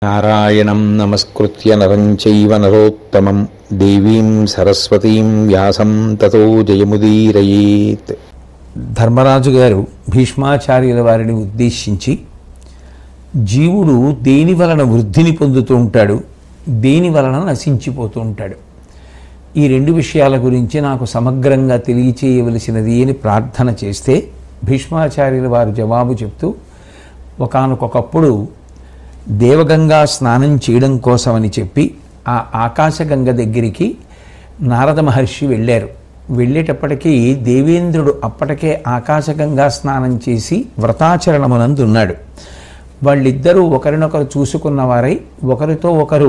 నారాయణం నమస్కృత్య నరం చైవ నరోత్తమం దేవీం సరస్వతీం వ్యాసం తతో జయముదీరయేత్ ధర్మరాజు గారు భీష్మాచార్యుల వారిని ఉద్దేశించి జీవుడు దేని వలన వృద్ధిని పొందుతూ ఉంటాడు దేని వలన నశించిపోతూ ఉంటాడు ఈ రెండు విషయాల గురించి నాకు సమగ్రంగా తెలియచేయవలసినది అని ప్రార్థన చేస్తే భీష్మాచార్యుల వారు జవాబు చెప్తూ ఒకానొకప్పుడు దేవగంగా స్నానం చేయడం కోసమని చెప్పి ఆ ఆకాశగంగ దగ్గరికి నారద మహర్షి వెళ్ళారు వెళ్ళేటప్పటికీ దేవేంద్రుడు అప్పటికే ఆకాశగంగా స్నానం చేసి వ్రతాచరణమునందున్నాడు వాళ్ళిద్దరూ ఒకరినొకరు చూసుకున్నవారై ఒకరితో ఒకరు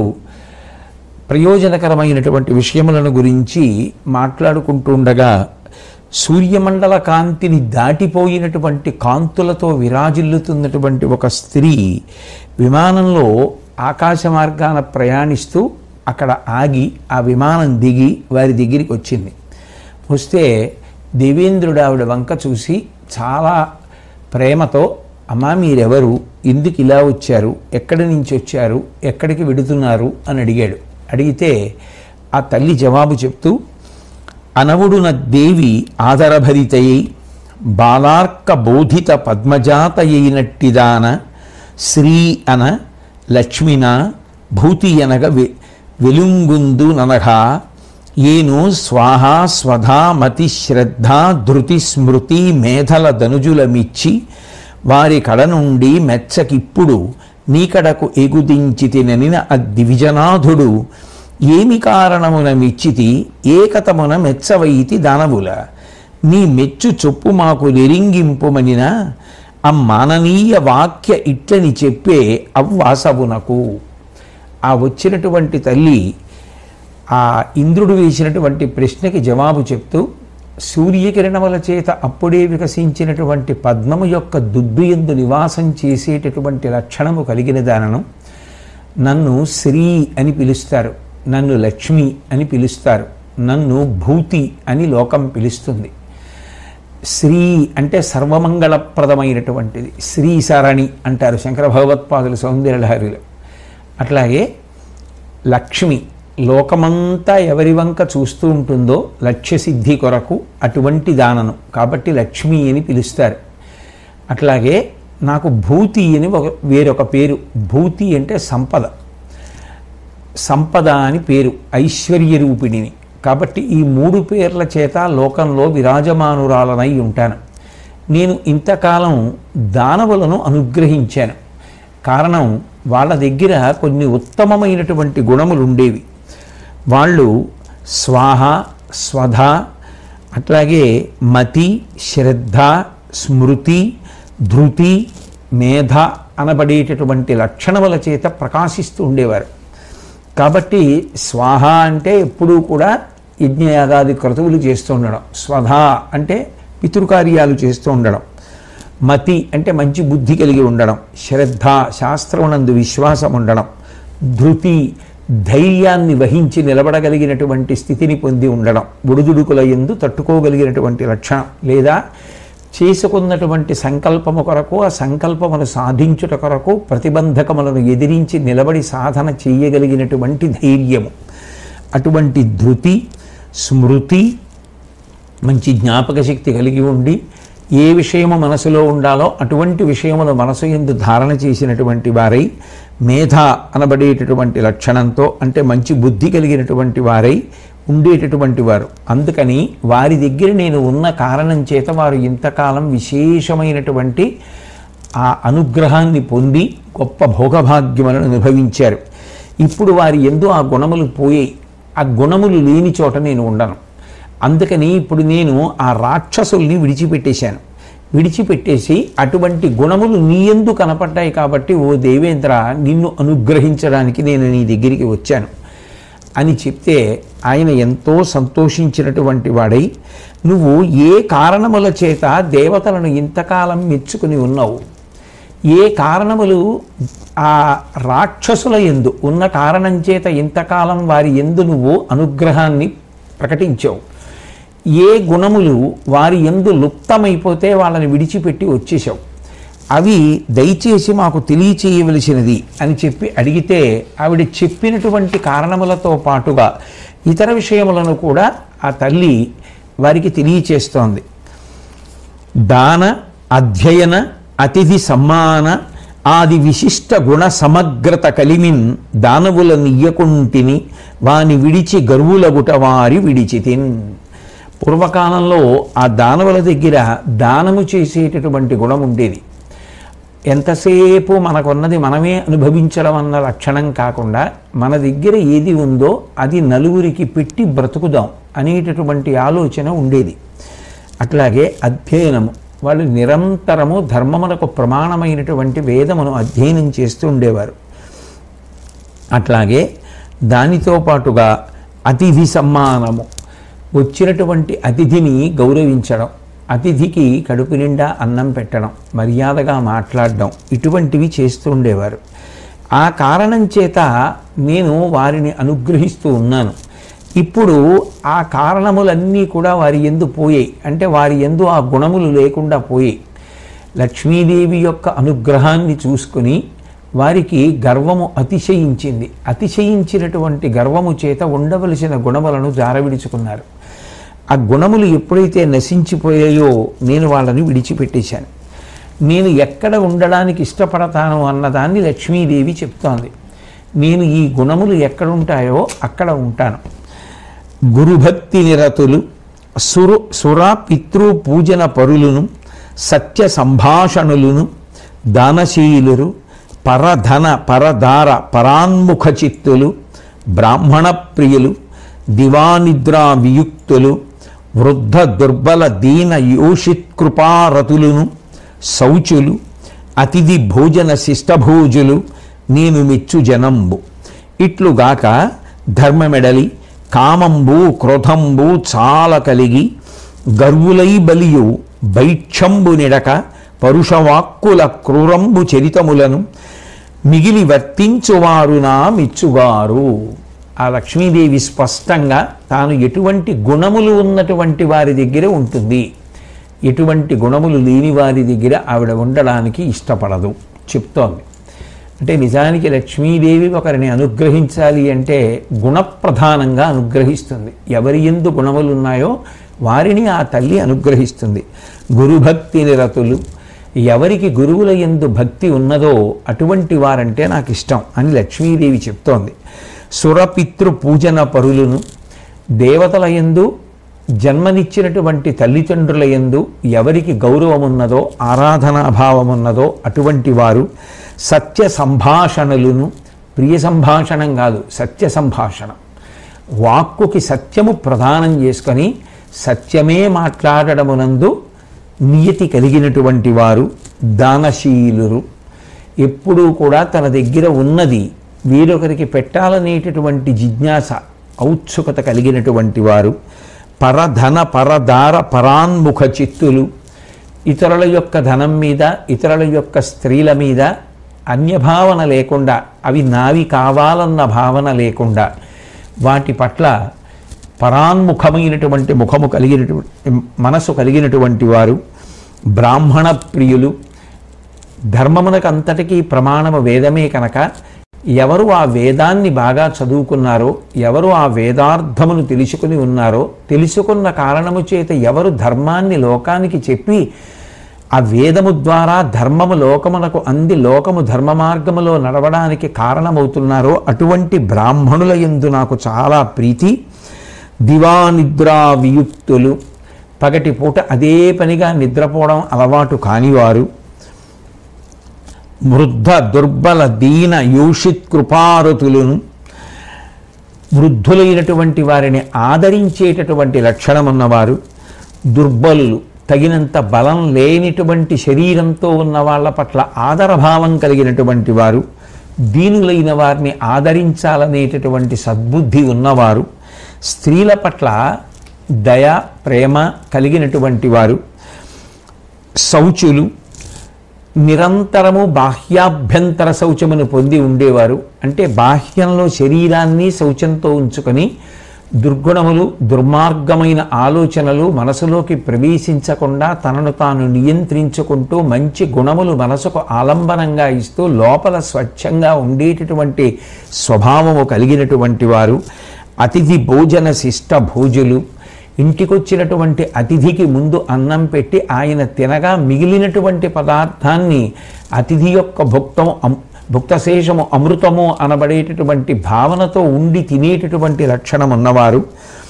ప్రయోజనకరమైనటువంటి విషయములను గురించి మాట్లాడుకుంటూ ఉండగా సూర్యమండల కాంతిని దాటిపోయినటువంటి కాంతులతో విరాజిల్లుతున్నటువంటి ఒక స్త్రీ విమానంలో ఆకాశ మార్గాన ప్రయాణిస్తూ అక్కడ ఆగి ఆ విమానం దిగి వారి దగ్గరికి వచ్చింది వస్తే దేవేంద్రుడు ఆవిడ వంక చూసి చాలా ప్రేమతో అమ్మా మీరెవరు ఎందుకు ఇలా వచ్చారు ఎక్కడి నుంచి వచ్చారు ఎక్కడికి వెడుతున్నారు అని అడిగాడు అడిగితే ఆ తల్లి జవాబు చెప్తూ అనవుడున దేవి ఆదరభరితయై బాలార్క బోధిత పద్మజాతయైనట్టిదాన శ్రీ అన లక్ష్మిన భూతి అనగ వె వెలుంగుందు ననగా ఏను స్వాహ స్వధా మతి శ్రద్ధ ధృతి స్మృతి మేధల ధనుజులమిచ్చి వారి కడ నుండి మెచ్చకిప్పుడు నీకడకు ఎగుదించి తిననిన అద్దివిజనాథుడు ఏమి కారణమున మెచ్చితి ఏకతమున మెచ్చవైతి దానవుల నీ మెచ్చు చొప్పు మాకు నిరింగింపుమనిన అమ్మాననీయ వాక్య ఇట్లని చెప్పే అవ్వాసవునకు ఆ వచ్చినటువంటి తల్లి ఆ ఇంద్రుడు వేసినటువంటి ప్రశ్నకి జవాబు చెప్తూ సూర్యకిరణముల చేత అప్పుడే వికసించినటువంటి పద్మము యొక్క దుద్దు ఎందు నివాసం చేసేటటువంటి లక్షణము కలిగిన దానను నన్ను శ్రీ అని పిలుస్తారు నన్ను లక్ష్మి అని పిలుస్తారు నన్ను భూతి అని లోకం పిలుస్తుంది శ్రీ అంటే సర్వమంగళప్రదమైనటువంటిది శ్రీ సరణి అంటారు శంకర భగవత్పాదుల సౌందర్యలహరిలో అట్లాగే లక్ష్మి లోకమంతా ఎవరి వంక చూస్తూ ఉంటుందో లక్ష్య సిద్ధి కొరకు అటువంటి దానను కాబట్టి లక్ష్మి అని పిలుస్తారు అట్లాగే నాకు భూతి అని ఒక వేరొక పేరు భూతి అంటే సంపద సంపద అని పేరు ఐశ్వర్య రూపిణిని కాబట్టి ఈ మూడు పేర్ల చేత లోకంలో విరాజమానురాలనై ఉంటాను నేను ఇంతకాలం దానవులను అనుగ్రహించాను కారణం వాళ్ళ దగ్గర కొన్ని ఉత్తమమైనటువంటి గుణములు ఉండేవి వాళ్ళు స్వాహ స్వధ అట్లాగే మతి శ్రద్ధ స్మృతి ధృతి మేధ అనబడేటటువంటి లక్షణముల చేత ప్రకాశిస్తూ ఉండేవారు కాబట్టి స్వాహ అంటే ఎప్పుడూ కూడా యజ్ఞయాగాది క్రతువులు చేస్తూ ఉండడం స్వధ అంటే పితృకార్యాలు చేస్తూ ఉండడం మతి అంటే మంచి బుద్ధి కలిగి ఉండడం శ్రద్ధ శాస్త్రమునందు విశ్వాసం ఉండడం ధృతి ధైర్యాన్ని వహించి నిలబడగలిగినటువంటి స్థితిని పొంది ఉండడం ఒడుదుడుకుల ఎందు తట్టుకోగలిగినటువంటి లక్షణం లేదా చేసుకున్నటువంటి సంకల్పము కొరకు ఆ సంకల్పమును సాధించుట కొరకు ప్రతిబంధకములను ఎదిరించి నిలబడి సాధన చేయగలిగినటువంటి ధైర్యము అటువంటి ధృతి స్మృతి మంచి జ్ఞాపక శక్తి కలిగి ఉండి ఏ విషయము మనసులో ఉండాలో అటువంటి విషయమును మనసు ఎందు ధారణ చేసినటువంటి వారై మేధ అనబడేటటువంటి లక్షణంతో అంటే మంచి బుద్ధి కలిగినటువంటి వారై ఉండేటటువంటి వారు అందుకని వారి దగ్గర నేను ఉన్న కారణం చేత వారు ఇంతకాలం విశేషమైనటువంటి ఆ అనుగ్రహాన్ని పొంది గొప్ప భోగభాగ్యములను అనుభవించారు ఇప్పుడు వారి ఎందు ఆ గుణములు పోయాయి ఆ గుణములు లేని చోట నేను ఉండను అందుకని ఇప్పుడు నేను ఆ రాక్షసుల్ని విడిచిపెట్టేశాను విడిచిపెట్టేసి అటువంటి గుణములు నీ ఎందు కనపడ్డాయి కాబట్టి ఓ దేవేంద్ర నిన్ను అనుగ్రహించడానికి నేను నీ దగ్గరికి వచ్చాను అని చెప్తే ఆయన ఎంతో సంతోషించినటువంటి వాడై నువ్వు ఏ కారణముల చేత దేవతలను ఇంతకాలం మెచ్చుకుని ఉన్నావు ఏ కారణములు ఆ రాక్షసుల ఎందు ఉన్న కారణం చేత ఇంతకాలం వారి ఎందు నువ్వు అనుగ్రహాన్ని ప్రకటించావు ఏ గుణములు వారి ఎందు లుప్తమైపోతే వాళ్ళని విడిచిపెట్టి వచ్చేసావు అవి దయచేసి మాకు తెలియచేయవలసినది అని చెప్పి అడిగితే ఆవిడ చెప్పినటువంటి కారణములతో పాటుగా ఇతర విషయములను కూడా ఆ తల్లి వారికి తెలియచేస్తోంది దాన అధ్యయన అతిథి సమ్మాన ఆది విశిష్ట గుణ సమగ్రత కలిమిన్ దానవుల నియ్యకుంటిని వాని విడిచి గర్వులగుట వారి విడిచితిన్ పూర్వకాలంలో ఆ దానవుల దగ్గర దానము చేసేటటువంటి గుణం ఉండేది ఎంతసేపు మనకున్నది మనమే అనుభవించడం అన్న లక్షణం కాకుండా మన దగ్గర ఏది ఉందో అది నలుగురికి పెట్టి బ్రతుకుదాం అనేటటువంటి ఆలోచన ఉండేది అట్లాగే అధ్యయనము వాళ్ళు నిరంతరము ధర్మమునకు ప్రమాణమైనటువంటి వేదమును అధ్యయనం చేస్తూ ఉండేవారు అట్లాగే దానితో పాటుగా అతిథి సమ్మానము వచ్చినటువంటి అతిథిని గౌరవించడం అతిథికి కడుపు నిండా అన్నం పెట్టడం మర్యాదగా మాట్లాడడం ఇటువంటివి చేస్తూ ఉండేవారు ఆ కారణం చేత నేను వారిని అనుగ్రహిస్తూ ఉన్నాను ఇప్పుడు ఆ కారణములన్నీ కూడా వారి ఎందు పోయాయి అంటే వారి ఎందు ఆ గుణములు లేకుండా పోయాయి లక్ష్మీదేవి యొక్క అనుగ్రహాన్ని చూసుకుని వారికి గర్వము అతిశయించింది అతిశయించినటువంటి గర్వము చేత ఉండవలసిన గుణములను జారవిడుచుకున్నారు ఆ గుణములు ఎప్పుడైతే నశించిపోయాయో నేను వాళ్ళని విడిచిపెట్టేశాను నేను ఎక్కడ ఉండడానికి ఇష్టపడతాను అన్నదాన్ని లక్ష్మీదేవి చెప్తోంది నేను ఈ గుణములు ఎక్కడ ఉంటాయో అక్కడ ఉంటాను గురుభక్తి నిరతులు సురు సుర పితృ పూజన పరులును సత్య సంభాషణులను దానశీలురు పరధన పరదార పరాన్ముఖ చిత్తులు బ్రాహ్మణ ప్రియులు దివానిద్రా వియుక్తులు వృద్ధ దుర్బల దీన యోషిత్కృపారతులును శౌచులు అతిథి భోజన శిష్టభోజులు నేను మెచ్చు జనంబు ఇట్లుగాక ధర్మమెడలి కామంబు క్రోధంబు చాల కలిగి గర్వులై బలియు బైక్షంబు నిడక పరుషవాక్కుల క్రూరంబు చరితములను మిగిలి వర్తించువారు నా మెచ్చువారు ఆ లక్ష్మీదేవి స్పష్టంగా తాను ఎటువంటి గుణములు ఉన్నటువంటి వారి దగ్గర ఉంటుంది ఎటువంటి గుణములు లేని వారి దగ్గర ఆవిడ ఉండడానికి ఇష్టపడదు చెప్తోంది అంటే నిజానికి లక్ష్మీదేవి ఒకరిని అనుగ్రహించాలి అంటే గుణప్రధానంగా అనుగ్రహిస్తుంది ఎవరి ఎందు గుణములు ఉన్నాయో వారిని ఆ తల్లి అనుగ్రహిస్తుంది గురుభక్తి నిరతులు ఎవరికి గురువుల ఎందు భక్తి ఉన్నదో అటువంటి వారంటే నాకు ఇష్టం అని లక్ష్మీదేవి చెప్తోంది సురపితృ పూజన పరులను దేవతల ఎందు జన్మనిచ్చినటువంటి తల్లిదండ్రుల ఎందు ఎవరికి గౌరవం ఉన్నదో ఆరాధనాభావం ఉన్నదో అటువంటి వారు సత్య సంభాషణలను ప్రియ సంభాషణం కాదు సత్య సంభాషణం వాక్కుకి సత్యము ప్రదానం చేసుకొని సత్యమే మాట్లాడడమునందు నియతి కలిగినటువంటి వారు దానశీలురు ఎప్పుడూ కూడా తన దగ్గర ఉన్నది వేరొకరికి పెట్టాలనేటటువంటి జిజ్ఞాస ఔత్సుకత కలిగినటువంటి వారు పరధన పరదార పరాన్ముఖ చిత్తులు ఇతరుల యొక్క ధనం మీద ఇతరుల యొక్క స్త్రీల మీద అన్యభావన లేకుండా అవి నావి కావాలన్న భావన లేకుండా వాటి పట్ల పరాన్ముఖమైనటువంటి ముఖము కలిగినటువంటి మనసు కలిగినటువంటి వారు బ్రాహ్మణ ప్రియులు ధర్మమునకు అంతటికీ ప్రమాణము వేదమే కనుక ఎవరు ఆ వేదాన్ని బాగా చదువుకున్నారో ఎవరు ఆ వేదార్థమును తెలుసుకుని ఉన్నారో తెలుసుకున్న కారణము చేత ఎవరు ధర్మాన్ని లోకానికి చెప్పి ఆ వేదము ద్వారా ధర్మము లోకమునకు అంది లోకము ధర్మ మార్గములో నడవడానికి కారణమవుతున్నారో అటువంటి బ్రాహ్మణుల యందు నాకు చాలా ప్రీతి దివానిద్రా వియుక్తులు పగటి పూట అదే పనిగా నిద్రపోవడం అలవాటు కానివారు వృద్ధ దుర్బల దీన యూషిత్ కృపారతులను వృద్ధులైనటువంటి వారిని ఆదరించేటటువంటి లక్షణం ఉన్నవారు దుర్బలులు తగినంత బలం లేనిటువంటి శరీరంతో ఉన్న వాళ్ళ పట్ల ఆదరభావం కలిగినటువంటి వారు దీనులైన వారిని ఆదరించాలనేటటువంటి సద్బుద్ధి ఉన్నవారు స్త్రీల పట్ల దయ ప్రేమ కలిగినటువంటి వారు శౌచులు నిరంతరము బాహ్యాభ్యంతర శౌచమును పొంది ఉండేవారు అంటే బాహ్యంలో శరీరాన్ని శౌచంతో ఉంచుకొని దుర్గుణములు దుర్మార్గమైన ఆలోచనలు మనసులోకి ప్రవేశించకుండా తనను తాను నియంత్రించుకుంటూ మంచి గుణములు మనసుకు ఆలంబనంగా ఇస్తూ లోపల స్వచ్ఛంగా ఉండేటటువంటి స్వభావము కలిగినటువంటి వారు అతిథి భోజన శిష్ట భోజులు ఇంటికొచ్చినటువంటి అతిథికి ముందు అన్నం పెట్టి ఆయన తినగా మిగిలినటువంటి పదార్థాన్ని అతిథి యొక్క భుక్తం అమ్- భుక్తశేషము అమృతము అనబడేటటువంటి భావనతో ఉండి తినేటటువంటి లక్షణం ఉన్నవారు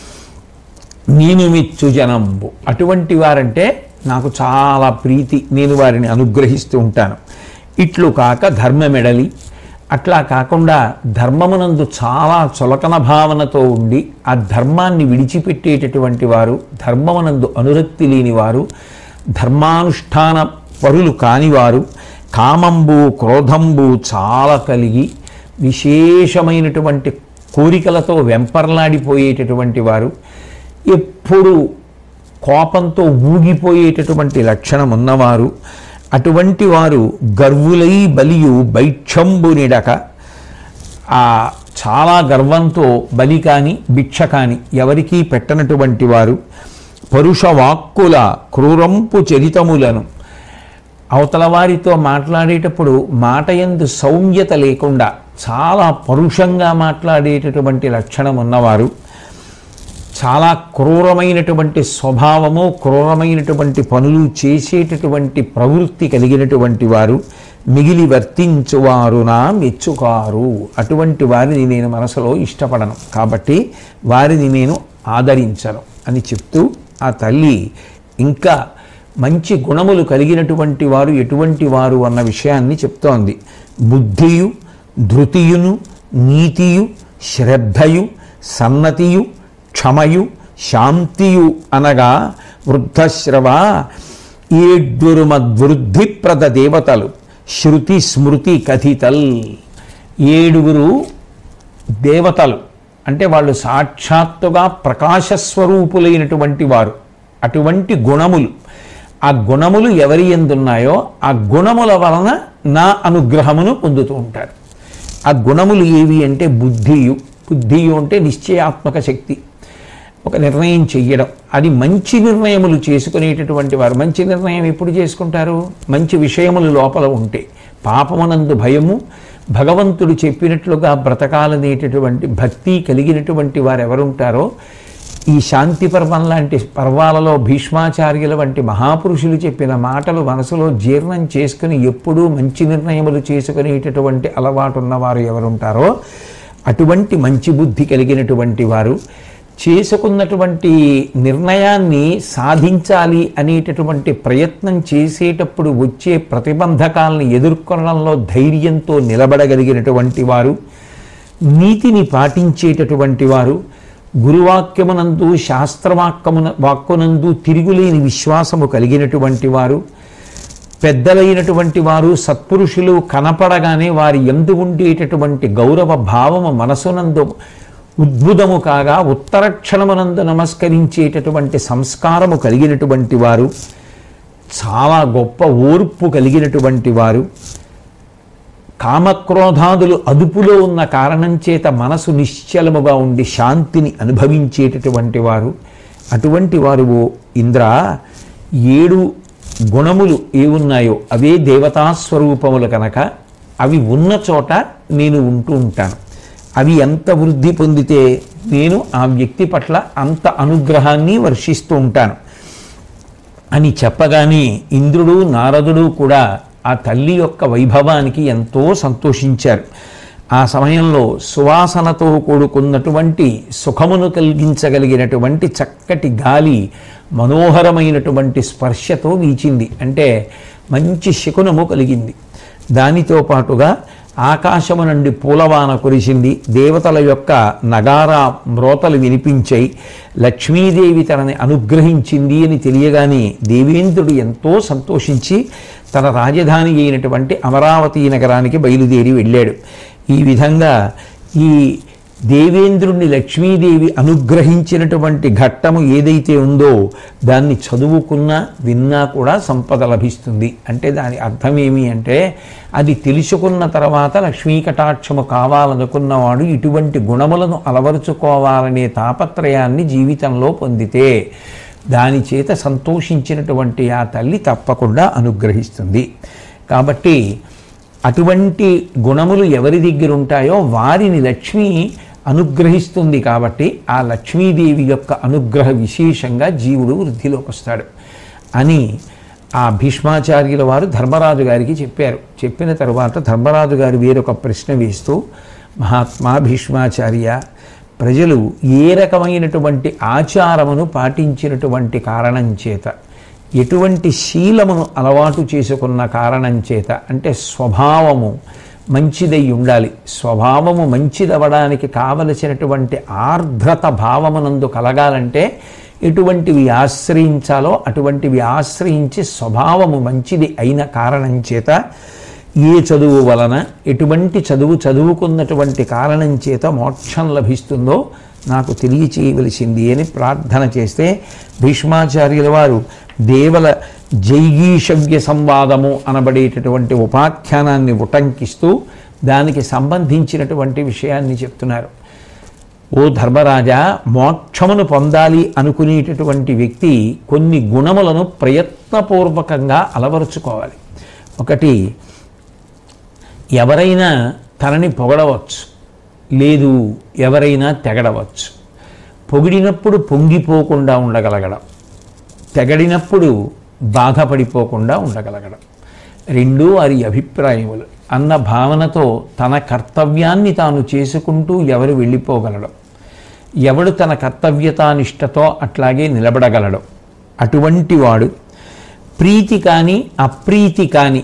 నేను మెచ్చు జనంబు అటువంటి వారంటే నాకు చాలా ప్రీతి నేను వారిని అనుగ్రహిస్తూ ఉంటాను ఇట్లు కాక ధర్మమెడలి అట్లా కాకుండా ధర్మమునందు చాలా చులకన భావనతో ఉండి ఆ ధర్మాన్ని విడిచిపెట్టేటటువంటి వారు ధర్మమునందు అనురక్తి లేనివారు ధర్మానుష్ఠాన పరులు కానివారు కామంబు క్రోధంబు చాలా కలిగి విశేషమైనటువంటి కోరికలతో వెంపర్లాడిపోయేటటువంటి వారు ఎప్పుడు కోపంతో ఊగిపోయేటటువంటి లక్షణం ఉన్నవారు అటువంటి వారు గర్వులై బలియు బైక్షంబు నిడక ఆ చాలా గర్వంతో బలి కాని భిక్ష కాని ఎవరికీ పెట్టనటువంటి వారు పరుష వాక్కుల క్రూరంపు చరితములను అవతల వారితో మాట్లాడేటప్పుడు మాట ఎందు సౌమ్యత లేకుండా చాలా పరుషంగా మాట్లాడేటటువంటి లక్షణం ఉన్నవారు చాలా క్రూరమైనటువంటి స్వభావము క్రూరమైనటువంటి పనులు చేసేటటువంటి ప్రవృత్తి కలిగినటువంటి వారు మిగిలి వర్తించువారు నా మెచ్చుకారు అటువంటి వారిని నేను మనసులో ఇష్టపడను కాబట్టి వారిని నేను ఆదరించను అని చెప్తూ ఆ తల్లి ఇంకా మంచి గుణములు కలిగినటువంటి వారు ఎటువంటి వారు అన్న విషయాన్ని చెప్తోంది బుద్ధియు ధృతియును నీతియు శ్రద్ధయు సన్నతియు క్షమయు శాంతియు అనగా వృద్ధశ్రవ ఏడ్డురు మద్వృద్ధిప్రద దేవతలు శృతి స్మృతి కథితల్ ఏడుగురు దేవతలు అంటే వాళ్ళు సాక్షాత్తుగా ప్రకాశస్వరూపులైనటువంటి వారు అటువంటి గుణములు ఆ గుణములు ఎవరి ఎందున్నాయో ఆ గుణముల వలన నా అనుగ్రహమును పొందుతూ ఉంటారు ఆ గుణములు ఏవి అంటే బుద్ధియు బుద్ధియు అంటే నిశ్చయాత్మక శక్తి ఒక నిర్ణయం చెయ్యడం అది మంచి నిర్ణయములు చేసుకునేటటువంటి వారు మంచి నిర్ణయం ఎప్పుడు చేసుకుంటారు మంచి విషయములు లోపల ఉంటే పాపమునందు భయము భగవంతుడు చెప్పినట్లుగా బ్రతకాలనేటటువంటి భక్తి కలిగినటువంటి వారు ఎవరుంటారో ఈ శాంతి పర్వం లాంటి పర్వాలలో భీష్మాచార్యుల వంటి మహాపురుషులు చెప్పిన మాటలు మనసులో జీర్ణం చేసుకుని ఎప్పుడూ మంచి నిర్ణయములు చేసుకునేటటువంటి అలవాటు ఉన్నవారు ఎవరుంటారో అటువంటి మంచి బుద్ధి కలిగినటువంటి వారు చేసుకున్నటువంటి నిర్ణయాన్ని సాధించాలి అనేటటువంటి ప్రయత్నం చేసేటప్పుడు వచ్చే ప్రతిబంధకాలను ఎదుర్కొనడంలో ధైర్యంతో నిలబడగలిగినటువంటి వారు నీతిని పాటించేటటువంటి వారు గురువాక్యమునందు శాస్త్రవాక్యమున వాక్కునందు తిరుగులేని విశ్వాసము కలిగినటువంటి వారు పెద్దలైనటువంటి వారు సత్పురుషులు కనపడగానే వారి ఎందు ఉండేటటువంటి గౌరవ భావము మనసునందు ఉద్భుతము కాగా ఉత్తరక్షణమునందు నమస్కరించేటటువంటి సంస్కారము కలిగినటువంటి వారు చాలా గొప్ప ఓర్పు కలిగినటువంటి వారు కామక్రోధాదులు అదుపులో ఉన్న కారణం చేత మనసు నిశ్చలముగా ఉండి శాంతిని అనుభవించేటటువంటి వారు అటువంటి వారు ఓ ఇంద్ర ఏడు గుణములు ఏవున్నాయో అవే దేవతాస్వరూపములు కనుక అవి ఉన్న చోట నేను ఉంటూ ఉంటాను అవి ఎంత వృద్ధి పొందితే నేను ఆ వ్యక్తి పట్ల అంత అనుగ్రహాన్ని వర్షిస్తూ ఉంటాను అని చెప్పగానే ఇంద్రుడు నారదుడు కూడా ఆ తల్లి యొక్క వైభవానికి ఎంతో సంతోషించారు ఆ సమయంలో సువాసనతో కూడుకున్నటువంటి సుఖమును కలిగించగలిగినటువంటి చక్కటి గాలి మనోహరమైనటువంటి స్పర్శతో వీచింది అంటే మంచి శకునము కలిగింది దానితో పాటుగా ఆకాశము నుండి పూలవాన కురిసింది దేవతల యొక్క నగారా మ్రోతలు వినిపించాయి లక్ష్మీదేవి తనని అనుగ్రహించింది అని తెలియగానే దేవేంద్రుడు ఎంతో సంతోషించి తన రాజధాని అయినటువంటి అమరావతి నగరానికి బయలుదేరి వెళ్ళాడు ఈ విధంగా ఈ దేవేంద్రుణ్ణి లక్ష్మీదేవి అనుగ్రహించినటువంటి ఘట్టము ఏదైతే ఉందో దాన్ని చదువుకున్నా విన్నా కూడా సంపద లభిస్తుంది అంటే దాని అర్థం ఏమి అంటే అది తెలుసుకున్న తర్వాత లక్ష్మీ కటాక్షము కావాలనుకున్నవాడు ఇటువంటి గుణములను అలవరుచుకోవాలనే తాపత్రయాన్ని జీవితంలో పొందితే దాని చేత సంతోషించినటువంటి ఆ తల్లి తప్పకుండా అనుగ్రహిస్తుంది కాబట్టి అటువంటి గుణములు ఎవరి దగ్గర ఉంటాయో వారిని లక్ష్మి అనుగ్రహిస్తుంది కాబట్టి ఆ లక్ష్మీదేవి యొక్క అనుగ్రహ విశేషంగా జీవుడు వృద్ధిలోకి వస్తాడు అని ఆ భీష్మాచార్యుల వారు ధర్మరాజు గారికి చెప్పారు చెప్పిన తరువాత ధర్మరాజు గారు వేరొక ప్రశ్న వేస్తూ మహాత్మా భీష్మాచార్య ప్రజలు ఏ రకమైనటువంటి ఆచారమును పాటించినటువంటి కారణం చేత ఎటువంటి శీలమును అలవాటు చేసుకున్న కారణం చేత అంటే స్వభావము మంచిదై ఉండాలి స్వభావము మంచిదవడానికి కావలసినటువంటి ఆర్ద్రత భావమునందు కలగాలంటే ఎటువంటివి ఆశ్రయించాలో అటువంటివి ఆశ్రయించి స్వభావము మంచిది అయిన కారణం చేత ఏ చదువు వలన ఎటువంటి చదువు చదువుకున్నటువంటి కారణం చేత మోక్షం లభిస్తుందో నాకు తెలియచేయవలసింది అని ప్రార్థన చేస్తే భీష్మాచార్యుల వారు దేవల జైగీషవ్య సంవాదము అనబడేటటువంటి ఉపాఖ్యానాన్ని ఉటంకిస్తూ దానికి సంబంధించినటువంటి విషయాన్ని చెప్తున్నారు ఓ ధర్మరాజా మోక్షమును పొందాలి అనుకునేటటువంటి వ్యక్తి కొన్ని గుణములను ప్రయత్నపూర్వకంగా అలవరుచుకోవాలి ఒకటి ఎవరైనా తనని పొగడవచ్చు లేదు ఎవరైనా తెగడవచ్చు పొగిడినప్పుడు పొంగిపోకుండా ఉండగలగడం తెగడినప్పుడు బాధపడిపోకుండా ఉండగలగడం రెండూ వారి అభిప్రాయములు అన్న భావనతో తన కర్తవ్యాన్ని తాను చేసుకుంటూ ఎవరు వెళ్ళిపోగలడం ఎవడు తన కర్తవ్యతానిష్టతో అట్లాగే నిలబడగలడం అటువంటి వాడు ప్రీతి కానీ అప్రీతి కానీ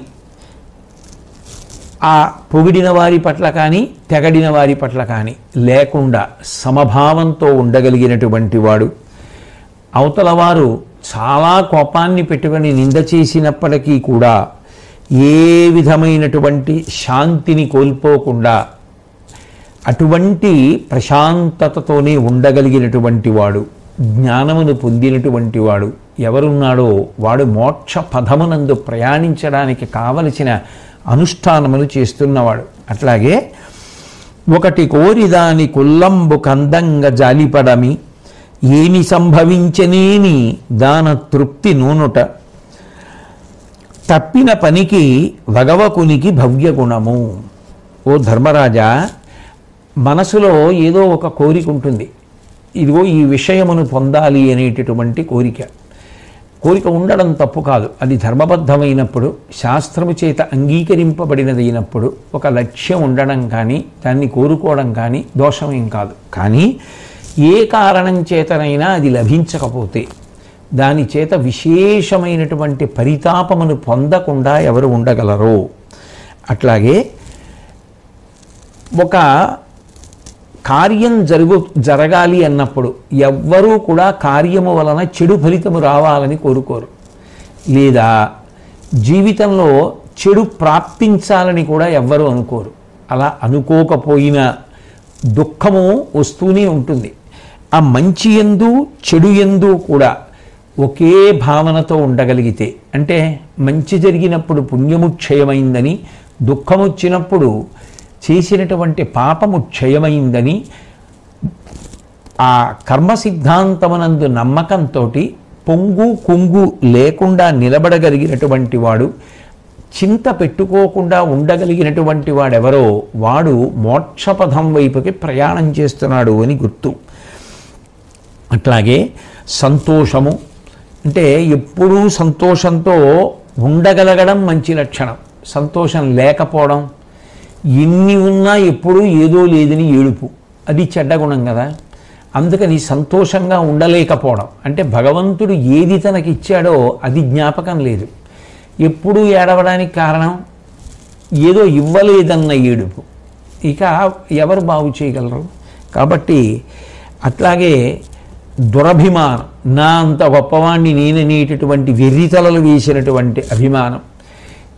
ఆ పొగిడిన వారి పట్ల కానీ తెగడిన వారి పట్ల కానీ లేకుండా సమభావంతో ఉండగలిగినటువంటి వాడు అవతల వారు చాలా కోపాన్ని పెట్టుకొని నింద చేసినప్పటికీ కూడా ఏ విధమైనటువంటి శాంతిని కోల్పోకుండా అటువంటి ప్రశాంతతతోనే ఉండగలిగినటువంటి వాడు జ్ఞానమును పొందినటువంటి వాడు ఎవరున్నాడో వాడు మోక్ష పదమునందు ప్రయాణించడానికి కావలసిన అనుష్ఠానములు చేస్తున్నవాడు అట్లాగే ఒకటి కోరిదాని కుల్లంబు కందంగా జాలిపడమి ఏమి సంభవించనేని దాన తృప్తి నూనుట తప్పిన పనికి భగవకునికి భవ్య గుణము ఓ ధర్మరాజా మనసులో ఏదో ఒక కోరిక ఉంటుంది ఇదిగో ఈ విషయమును పొందాలి అనేటటువంటి కోరిక కోరిక ఉండడం తప్పు కాదు అది ధర్మబద్ధమైనప్పుడు శాస్త్రము చేత అంగీకరింపబడినదైనప్పుడు ఒక లక్ష్యం ఉండడం కానీ దాన్ని కోరుకోవడం కానీ దోషమేం కాదు కానీ ఏ కారణం చేతనైనా అది లభించకపోతే దాని చేత విశేషమైనటువంటి పరితాపమును పొందకుండా ఎవరు ఉండగలరో అట్లాగే ఒక కార్యం జరుగు జరగాలి అన్నప్పుడు ఎవ్వరూ కూడా కార్యము వలన చెడు ఫలితము రావాలని కోరుకోరు లేదా జీవితంలో చెడు ప్రాప్తించాలని కూడా ఎవ్వరూ అనుకోరు అలా అనుకోకపోయినా దుఃఖము వస్తూనే ఉంటుంది ఆ మంచి ఎందు చెడు ఎందు కూడా ఒకే భావనతో ఉండగలిగితే అంటే మంచి జరిగినప్పుడు పుణ్యము క్షయమైందని దుఃఖం వచ్చినప్పుడు చేసినటువంటి పాపము క్షయమైందని ఆ కర్మ సిద్ధాంతమునందు నమ్మకంతో పొంగు కుంగు లేకుండా నిలబడగలిగినటువంటి వాడు చింత పెట్టుకోకుండా ఉండగలిగినటువంటి వాడెవరో వాడు మోక్షపథం వైపుకి ప్రయాణం చేస్తున్నాడు అని గుర్తు అట్లాగే సంతోషము అంటే ఎప్పుడూ సంతోషంతో ఉండగలగడం మంచి లక్షణం సంతోషం లేకపోవడం ఎన్ని ఉన్నా ఎప్పుడూ ఏదో లేదని ఏడుపు అది చెడ్డ గుణం కదా అందుకని సంతోషంగా ఉండలేకపోవడం అంటే భగవంతుడు ఏది తనకి ఇచ్చాడో అది జ్ఞాపకం లేదు ఎప్పుడూ ఏడవడానికి కారణం ఏదో ఇవ్వలేదన్న ఏడుపు ఇక ఎవరు బాగు చేయగలరు కాబట్టి అట్లాగే దురభిమానం నా అంత గొప్పవాణ్ణి నేననేటటువంటి వెర్రితలలు వేసినటువంటి అభిమానం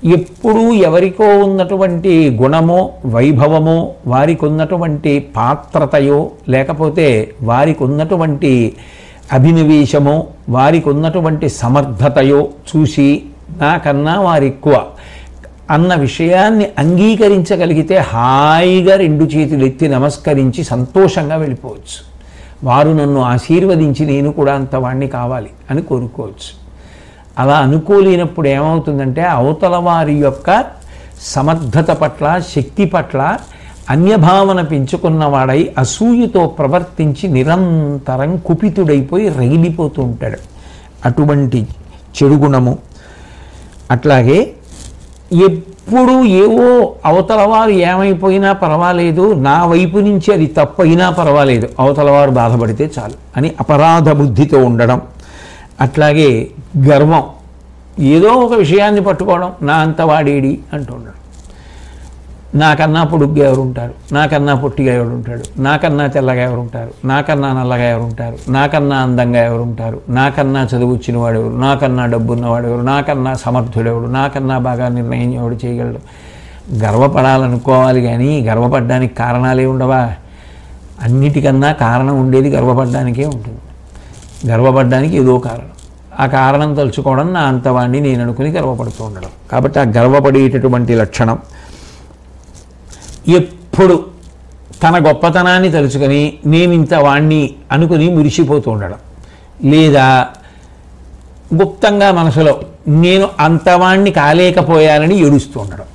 ఎప్పుడూ ఎవరికో ఉన్నటువంటి గుణమో వైభవమో వారికి ఉన్నటువంటి పాత్రతయో లేకపోతే వారికి ఉన్నటువంటి అభినవేశమో వారికి ఉన్నటువంటి సమర్థతయో చూసి నాకన్నా వారు ఎక్కువ అన్న విషయాన్ని అంగీకరించగలిగితే హాయిగా రెండు చేతులు ఎత్తి నమస్కరించి సంతోషంగా వెళ్ళిపోవచ్చు వారు నన్ను ఆశీర్వదించి నేను కూడా అంత వాణ్ణి కావాలి అని కోరుకోవచ్చు అలా అనుకోలేనప్పుడు ఏమవుతుందంటే అవతల వారి యొక్క సమర్థత పట్ల శక్తి పట్ల అన్యభావన పెంచుకున్నవాడై అసూయతో ప్రవర్తించి నిరంతరం కుపితుడైపోయి రగిలిపోతూ ఉంటాడు అటువంటి చెడు గుణము అట్లాగే ఎప్పుడు ఏవో అవతల వారు ఏమైపోయినా పర్వాలేదు నా వైపు నుంచి అది తప్పైనా పర్వాలేదు అవతల వారు బాధపడితే చాలు అని అపరాధ బుద్ధితో ఉండడం అట్లాగే గర్వం ఏదో ఒక విషయాన్ని పట్టుకోవడం నా అంత వాడేడి అంటూ ఉండడం నాకన్నా పొడుగ్గా ఎవరు ఉంటారు నాకన్నా పొట్టిగా ఎవరు ఉంటాడు నాకన్నా తెల్లగా ఎవరు ఉంటారు నాకన్నా నల్లగా ఎవరు ఉంటారు నాకన్నా అందంగా ఎవరు ఉంటారు నాకన్నా చదువు వచ్చిన వాడు ఎవరు నాకన్నా డబ్బు ఉన్నవాడు ఎవరు నాకన్నా సమర్థుడు ఎవడు నాకన్నా బాగా నిర్ణయం ఎవడు చేయగలడు గర్వపడాలనుకోవాలి కానీ గర్వపడడానికి కారణాలే ఉండవా అన్నిటికన్నా కారణం ఉండేది గర్వపడడానికే ఉంటుంది గర్వపడడానికి ఏదో కారణం ఆ కారణం తలుచుకోవడం నా అంతవాణ్ణి నేను అనుకుని గర్వపడుతూ ఉండడం కాబట్టి ఆ గర్వపడేటటువంటి లక్షణం ఎప్పుడు తన గొప్పతనాన్ని తలుచుకొని నేను ఇంత వాణ్ణి అనుకుని మురిసిపోతూ ఉండడం లేదా గుప్తంగా మనసులో నేను అంతవాణ్ణి కాలేకపోయానని ఏడుస్తూ ఉండడం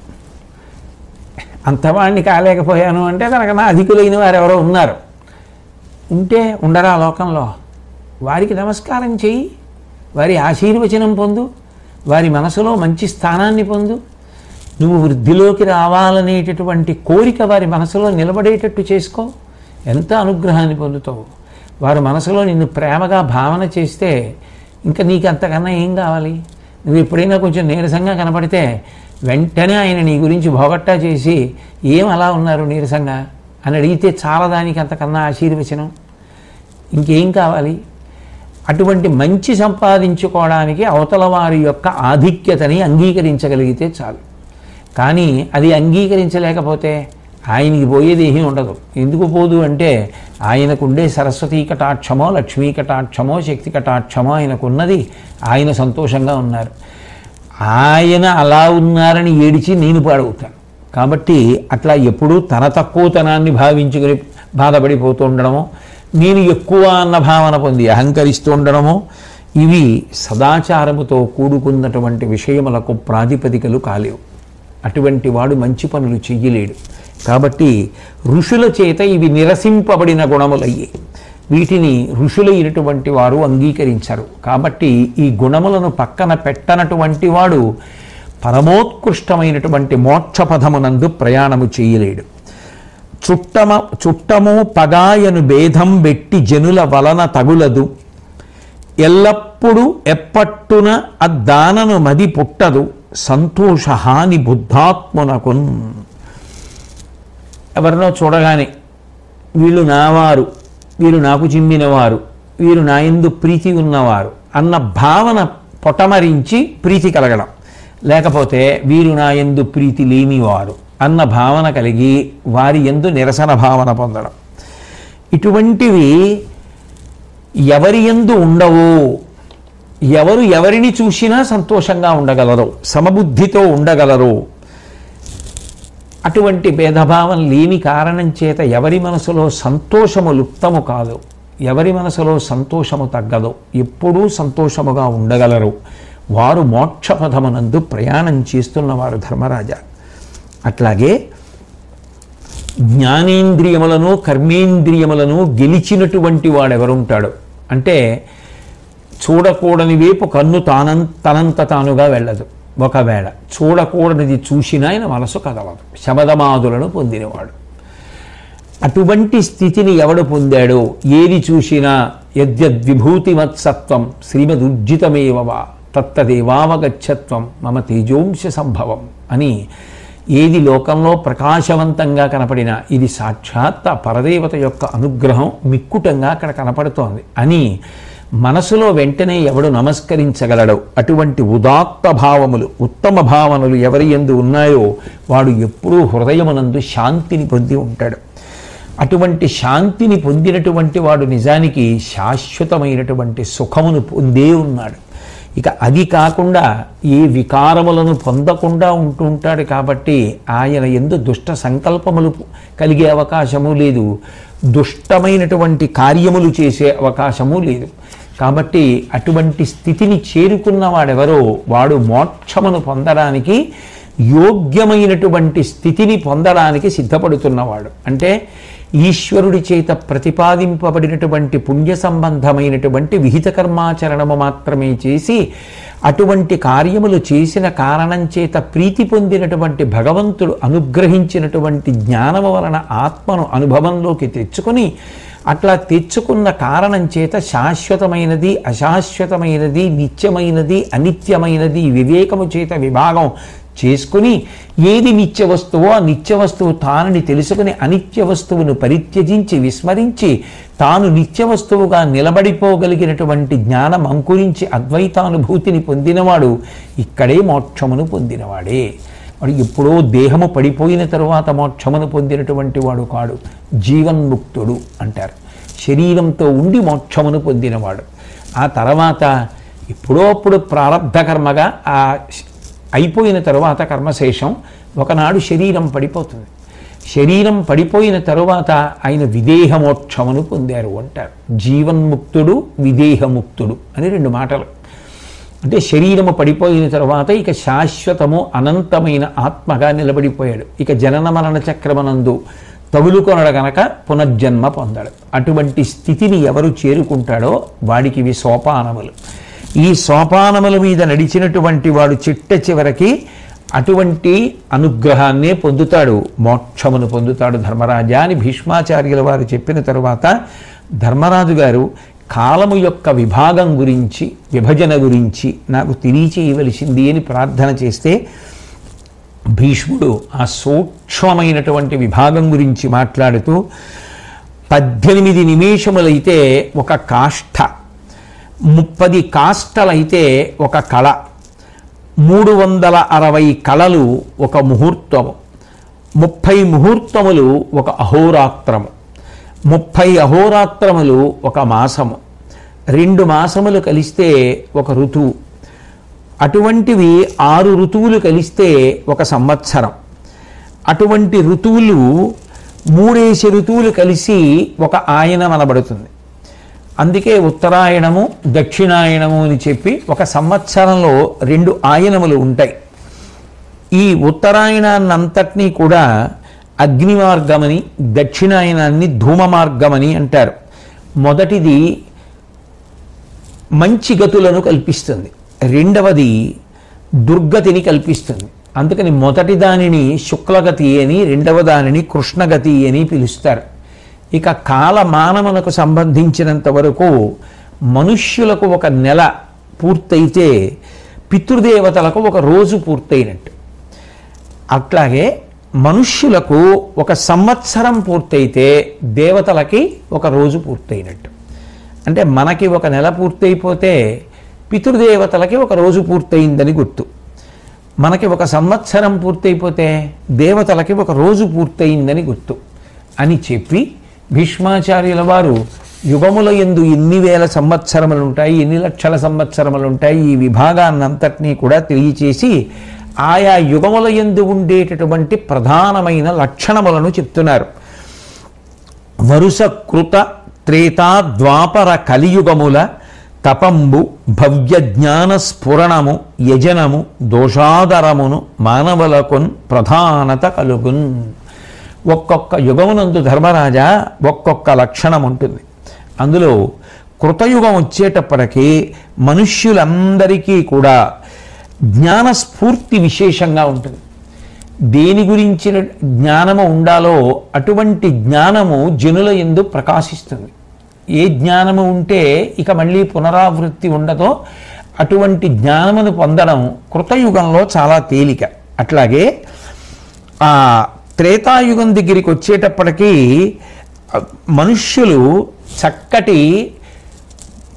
అంతవాణ్ణి కాలేకపోయాను అంటే తనకన్నా అధికులైన వారు ఎవరో ఉన్నారు ఉంటే ఉండరా లోకంలో వారికి నమస్కారం చెయ్యి వారి ఆశీర్వచనం పొందు వారి మనసులో మంచి స్థానాన్ని పొందు నువ్వు వృద్ధిలోకి రావాలనేటటువంటి కోరిక వారి మనసులో నిలబడేటట్టు చేసుకో ఎంత అనుగ్రహాన్ని పొందుతావు వారి మనసులో నిన్ను ప్రేమగా భావన చేస్తే ఇంకా నీకు అంతకన్నా ఏం కావాలి నువ్వు ఎప్పుడైనా కొంచెం నీరసంగా కనపడితే వెంటనే ఆయన నీ గురించి భోగట్టా చేసి ఏం అలా ఉన్నారు నీరసంగా అని అడిగితే చాలా దానికి అంతకన్నా ఆశీర్వచనం ఇంకేం కావాలి అటువంటి మంచి సంపాదించుకోవడానికి అవతల వారి యొక్క ఆధిక్యతని అంగీకరించగలిగితే చాలు కానీ అది అంగీకరించలేకపోతే ఆయనకి పోయేది ఏమీ ఉండదు ఎందుకు పోదు అంటే ఆయనకుండే సరస్వతీ కటాక్షమో లక్ష్మీ కటాక్షమో శక్తి కటాక్షమో ఆయనకున్నది ఆయన సంతోషంగా ఉన్నారు ఆయన అలా ఉన్నారని ఏడిచి నేను పాడవుతాను కాబట్టి అట్లా ఎప్పుడూ తన తక్కువతనాన్ని భావించుకుని బాధపడిపోతూ ఉండడమో నేను ఎక్కువ అన్న భావన పొంది అహంకరిస్తూ ఉండడమో ఇవి సదాచారముతో కూడుకున్నటువంటి విషయములకు ప్రాతిపదికలు కాలేవు అటువంటి వాడు మంచి పనులు చెయ్యలేడు కాబట్టి ఋషుల చేత ఇవి నిరసింపబడిన గుణములయ్యి వీటిని ఋషులైనటువంటి వారు అంగీకరించరు కాబట్టి ఈ గుణములను పక్కన పెట్టనటువంటి వాడు పరమోత్కృష్టమైనటువంటి మోక్షపథమునందు ప్రయాణము చేయలేడు చుట్టమ చుట్టము పగాయను భేదం పెట్టి జనుల వలన తగులదు ఎల్లప్పుడూ ఎప్పట్టున అద్దానను మది పుట్టదు సంతోషహాని బుద్ధాత్మునకున్ ఎవరినో చూడగానే వీళ్ళు నావారు వీరు నాకు చిమ్మినవారు వీరు నా ఎందు ప్రీతి ఉన్నవారు అన్న భావన పొటమరించి ప్రీతి కలగడం లేకపోతే వీరు నా ఎందు ప్రీతి లేనివారు అన్న భావన కలిగి వారి ఎందు నిరసన భావన పొందడం ఇటువంటివి ఎవరి ఎందు ఉండవు ఎవరు ఎవరిని చూసినా సంతోషంగా ఉండగలరు సమబుద్ధితో ఉండగలరు అటువంటి భేదభావం లేని కారణం చేత ఎవరి మనసులో సంతోషము లుప్తము కాదు ఎవరి మనసులో సంతోషము తగ్గదు ఎప్పుడూ సంతోషముగా ఉండగలరు వారు మోక్షపథమునందు ప్రయాణం చేస్తున్నవారు ధర్మరాజా అట్లాగే జ్ఞానేంద్రియములను కర్మేంద్రియములను గెలిచినటువంటి వాడెవరుంటాడు అంటే చూడకూడని వైపు కన్ను తానం తనంత తానుగా వెళ్ళదు ఒకవేళ చూడకూడనిది చూసినా ఆయన మనసు కదలదు శబదమాదులను పొందినవాడు అటువంటి స్థితిని ఎవడు పొందాడో ఏది చూసినా యద్యద్విభూతిమత్సత్వం శ్రీమదుర్జితమేవవా తత్తదేవావగచ్చత్వం మమ తేజోంశ సంభవం అని ఏది లోకంలో ప్రకాశవంతంగా కనపడినా ఇది సాక్షాత్ ఆ పరదేవత యొక్క అనుగ్రహం మిక్కుటంగా అక్కడ కనపడుతోంది అని మనసులో వెంటనే ఎవడు నమస్కరించగలడో అటువంటి ఉదాత్త భావములు ఉత్తమ భావనలు ఎవరి ఎందు ఉన్నాయో వాడు ఎప్పుడూ హృదయమునందు శాంతిని పొంది ఉంటాడు అటువంటి శాంతిని పొందినటువంటి వాడు నిజానికి శాశ్వతమైనటువంటి సుఖమును పొందే ఉన్నాడు ఇక అది కాకుండా ఏ వికారములను పొందకుండా ఉంటూ ఉంటాడు కాబట్టి ఆయన ఎందు దుష్ట సంకల్పములు కలిగే అవకాశము లేదు దుష్టమైనటువంటి కార్యములు చేసే అవకాశము లేదు కాబట్టి అటువంటి స్థితిని చేరుకున్న వాడెవరో వాడు మోక్షమును పొందడానికి యోగ్యమైనటువంటి స్థితిని పొందడానికి సిద్ధపడుతున్నవాడు అంటే ఈశ్వరుడి చేత ప్రతిపాదింపబడినటువంటి పుణ్య సంబంధమైనటువంటి విహిత కర్మాచరణము మాత్రమే చేసి అటువంటి కార్యములు చేసిన కారణం చేత ప్రీతి పొందినటువంటి భగవంతుడు అనుగ్రహించినటువంటి జ్ఞానము వలన ఆత్మను అనుభవంలోకి తెచ్చుకొని అట్లా తెచ్చుకున్న కారణం చేత శాశ్వతమైనది అశాశ్వతమైనది నిత్యమైనది అనిత్యమైనది వివేకము చేత విభాగం చేసుకుని ఏది నిత్య వస్తువో ఆ నిత్య వస్తువు తానని తెలుసుకుని అనిత్య వస్తువును పరిత్యజించి విస్మరించి తాను నిత్య వస్తువుగా నిలబడిపోగలిగినటువంటి జ్ఞానం అంకురించి అద్వైతానుభూతిని పొందినవాడు ఇక్కడే మోక్షమును పొందినవాడే వాడు ఎప్పుడో దేహము పడిపోయిన తరువాత మోక్షమును పొందినటువంటి వాడు కాడు జీవన్ముక్తుడు అంటారు శరీరంతో ఉండి మోక్షమును పొందినవాడు ఆ తర్వాత ఎప్పుడో అప్పుడు ప్రారంధ కర్మగా ఆ అయిపోయిన తరువాత కర్మశేషం ఒకనాడు శరీరం పడిపోతుంది శరీరం పడిపోయిన తరువాత ఆయన విదేహమోక్షమును పొందారు అంటారు జీవన్ముక్తుడు విదేహముక్తుడు అని రెండు మాటలు అంటే శరీరము పడిపోయిన తర్వాత ఇక శాశ్వతము అనంతమైన ఆత్మగా నిలబడిపోయాడు ఇక జనన మరణ చక్రమనందు తగులుకొనడు గనక పునర్జన్మ పొందాడు అటువంటి స్థితిని ఎవరు చేరుకుంటాడో వాడికి ఇవి సోపానములు ఈ సోపానముల మీద నడిచినటువంటి వాడు చిట్ట చివరికి అటువంటి అనుగ్రహాన్నే పొందుతాడు మోక్షమును పొందుతాడు ధర్మరాజా అని భీష్మాచార్యుల వారు చెప్పిన తరువాత ధర్మరాజు గారు కాలము యొక్క విభాగం గురించి విభజన గురించి నాకు తెలియచేయవలసింది అని ప్రార్థన చేస్తే భీష్ముడు ఆ సూక్ష్మమైనటువంటి విభాగం గురించి మాట్లాడుతూ పద్దెనిమిది నిమేషములైతే ఒక కాష్ఠ ముప్పది కాష్టలైతే ఒక కళ మూడు వందల అరవై కళలు ఒక ముహూర్తము ముప్పై ముహూర్తములు ఒక అహోరాత్రము ముప్పై అహోరాత్రములు ఒక మాసము రెండు మాసములు కలిస్తే ఒక ఋతువు అటువంటివి ఆరు ఋతువులు కలిస్తే ఒక సంవత్సరం అటువంటి ఋతువులు మూడేసి ఋతువులు కలిసి ఒక ఆయనం అనబడుతుంది అందుకే ఉత్తరాయణము దక్షిణాయనము అని చెప్పి ఒక సంవత్సరంలో రెండు ఆయనములు ఉంటాయి ఈ ఉత్తరాయణాన్నంతటినీ కూడా అగ్ని మార్గమని దక్షిణాయనాన్ని ధూమ మార్గమని అంటారు మొదటిది మంచి గతులను కల్పిస్తుంది రెండవది దుర్గతిని కల్పిస్తుంది అందుకని మొదటి దానిని శుక్లగతి అని రెండవ దానిని కృష్ణగతి అని పిలుస్తారు ఇక కాలమానమునకు సంబంధించినంత వరకు మనుష్యులకు ఒక నెల పూర్తయితే పితృదేవతలకు ఒక రోజు పూర్తయినట్టు అట్లాగే మనుష్యులకు ఒక సంవత్సరం పూర్తయితే దేవతలకి ఒక రోజు పూర్తయినట్టు అంటే మనకి ఒక నెల పూర్తయిపోతే పితృదేవతలకి ఒక రోజు పూర్తయిందని గుర్తు మనకి ఒక సంవత్సరం పూర్తయిపోతే దేవతలకి ఒక రోజు పూర్తయిందని గుర్తు అని చెప్పి భీష్మాచార్యుల వారు యుగముల ఎందు ఎన్ని వేల సంవత్సరములు ఉంటాయి ఎన్ని లక్షల సంవత్సరములు ఉంటాయి ఈ విభాగాన్నంతటినీ కూడా తెలియచేసి ఆయా యుగముల ఎందు ఉండేటటువంటి ప్రధానమైన లక్షణములను చెప్తున్నారు వరుస కృత త్రేతా ద్వాపర కలియుగముల తపంబు భవ్య జ్ఞాన స్ఫురణము యజనము దోషాదరమును మానవులకున్ ప్రధానత కలుగున్ ఒక్కొక్క యుగమునందు ధర్మరాజా ఒక్కొక్క లక్షణం ఉంటుంది అందులో కృతయుగం వచ్చేటప్పటికీ మనుష్యులందరికీ కూడా జ్ఞానస్ఫూర్తి విశేషంగా ఉంటుంది దేని గురించిన జ్ఞానము ఉండాలో అటువంటి జ్ఞానము జనుల ఎందు ప్రకాశిస్తుంది ఏ జ్ఞానము ఉంటే ఇక మళ్ళీ పునరావృత్తి ఉండదో అటువంటి జ్ఞానమును పొందడం కృతయుగంలో చాలా తేలిక అట్లాగే ఆ త్రేతాయుగం దగ్గరికి వచ్చేటప్పటికీ ఆ, మనుష్యులు చక్కటి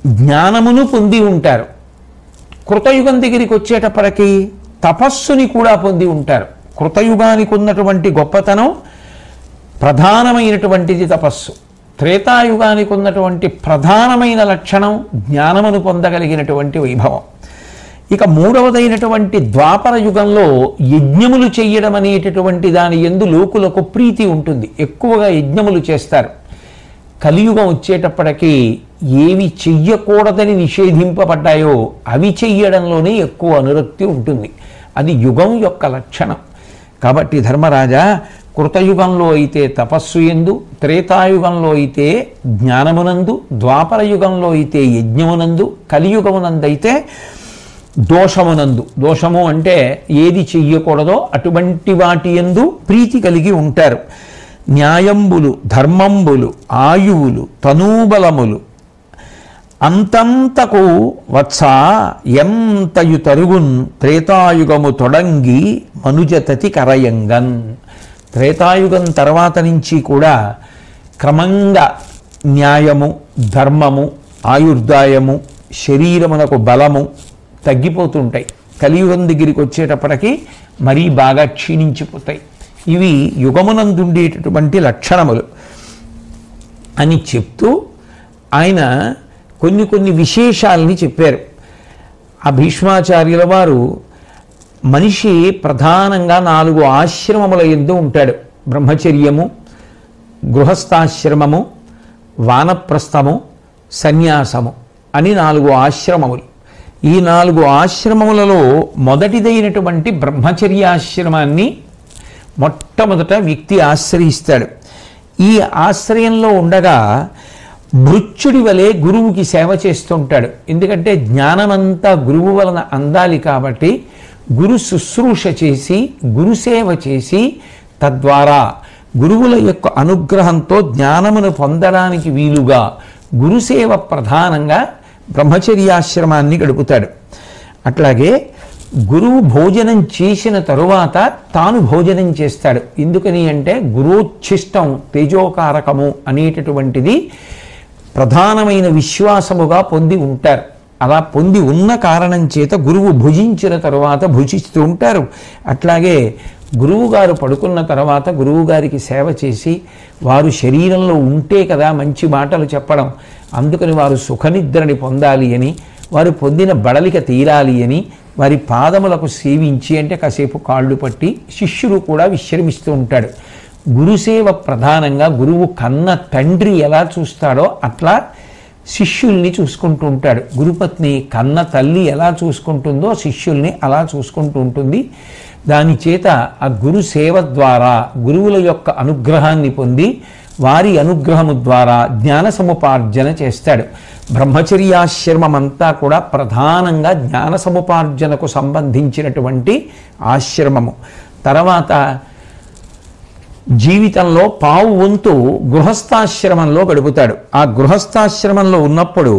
జ్ఞానమును పొంది ఉంటారు కృతయుగం దగ్గరికి వచ్చేటప్పటికి తపస్సుని కూడా పొంది ఉంటారు కృతయుగానికి ఉన్నటువంటి గొప్పతనం ప్రధానమైనటువంటిది తపస్సు త్రేతాయుగానికి ఉన్నటువంటి ప్రధానమైన లక్షణం జ్ఞానమును పొందగలిగినటువంటి వైభవం ఇక మూడవదైనటువంటి ద్వాపర యుగంలో యజ్ఞములు చెయ్యడం అనేటటువంటి దాని ఎందు లోకులకు ప్రీతి ఉంటుంది ఎక్కువగా యజ్ఞములు చేస్తారు కలియుగం వచ్చేటప్పటికి ఏవి చెయ్యకూడదని నిషేధింపబడ్డాయో అవి చెయ్యడంలోనే ఎక్కువ అనురక్తి ఉంటుంది అది యుగం యొక్క లక్షణం కాబట్టి ధర్మరాజా కృతయుగంలో అయితే తపస్సు ఎందు త్రేతాయుగంలో అయితే జ్ఞానమునందు ద్వాపర యుగంలో అయితే యజ్ఞమునందు కలియుగమునందైతే దోషమునందు దోషము అంటే ఏది చెయ్యకూడదో అటువంటి వాటి ఎందు ప్రీతి కలిగి ఉంటారు న్యాయంబులు ధర్మంబులు ఆయువులు తనూబలములు అంతంతకు వత్స ఎంతయు తరుగున్ త్రేతాయుగము తొడంగి మనుజతతి కరయంగన్ త్రేతాయుగం తర్వాత నుంచి కూడా క్రమంగా న్యాయము ధర్మము ఆయుర్దాయము శరీరమునకు బలము తగ్గిపోతుంటాయి కలియుగం దగ్గరికి వచ్చేటప్పటికి మరీ బాగా క్షీణించిపోతాయి ఇవి యుగమునందుండేటటువంటి లక్షణములు అని చెప్తూ ఆయన కొన్ని కొన్ని విశేషాలని చెప్పారు ఆ భీష్మాచార్యుల వారు మనిషి ప్రధానంగా నాలుగు ఆశ్రమముల ఎందు ఉంటాడు బ్రహ్మచర్యము గృహస్థాశ్రమము వానప్రస్థము సన్యాసము అని నాలుగు ఆశ్రమములు ఈ నాలుగు ఆశ్రమములలో మొదటిదైనటువంటి బ్రహ్మచర్యాశ్రమాన్ని మొట్టమొదట వ్యక్తి ఆశ్రయిస్తాడు ఈ ఆశ్రయంలో ఉండగా మృత్యుడి వలె గురువుకి సేవ చేస్తుంటాడు ఎందుకంటే జ్ఞానమంతా గురువు వలన అందాలి కాబట్టి గురు శుశ్రూష చేసి గురుసేవ చేసి తద్వారా గురువుల యొక్క అనుగ్రహంతో జ్ఞానమును పొందడానికి వీలుగా గురుసేవ ప్రధానంగా బ్రహ్మచర్యాశ్రమాన్ని గడుపుతాడు అట్లాగే గురువు భోజనం చేసిన తరువాత తాను భోజనం చేస్తాడు ఎందుకని అంటే గురోచ్ఛిష్టం తేజోకారకము అనేటటువంటిది ప్రధానమైన విశ్వాసముగా పొంది ఉంటారు అలా పొంది ఉన్న కారణం చేత గురువు భుజించిన తరువాత భుజిస్తూ ఉంటారు అట్లాగే గురువు గారు పడుకున్న తర్వాత గురువు గారికి సేవ చేసి వారు శరీరంలో ఉంటే కదా మంచి మాటలు చెప్పడం అందుకని వారు సుఖనిద్రని పొందాలి అని వారు పొందిన బడలిక తీరాలి అని వారి పాదములకు సేవించి అంటే కాసేపు కాళ్ళు పట్టి శిష్యుడు కూడా విశ్రమిస్తూ ఉంటాడు గురుసేవ ప్రధానంగా గురువు కన్న తండ్రి ఎలా చూస్తాడో అట్లా శిష్యుల్ని చూసుకుంటూ ఉంటాడు గురుపత్ని కన్న తల్లి ఎలా చూసుకుంటుందో శిష్యుల్ని అలా చూసుకుంటూ ఉంటుంది దాని చేత ఆ గురు సేవ ద్వారా గురువుల యొక్క అనుగ్రహాన్ని పొంది వారి అనుగ్రహము ద్వారా జ్ఞాన సముపార్జన చేస్తాడు బ్రహ్మచర్యాశ్రమం అంతా కూడా ప్రధానంగా జ్ఞాన సముపార్జనకు సంబంధించినటువంటి ఆశ్రమము తర్వాత జీవితంలో పావు వంతు గృహస్థాశ్రమంలో గడుపుతాడు ఆ గృహస్థాశ్రమంలో ఉన్నప్పుడు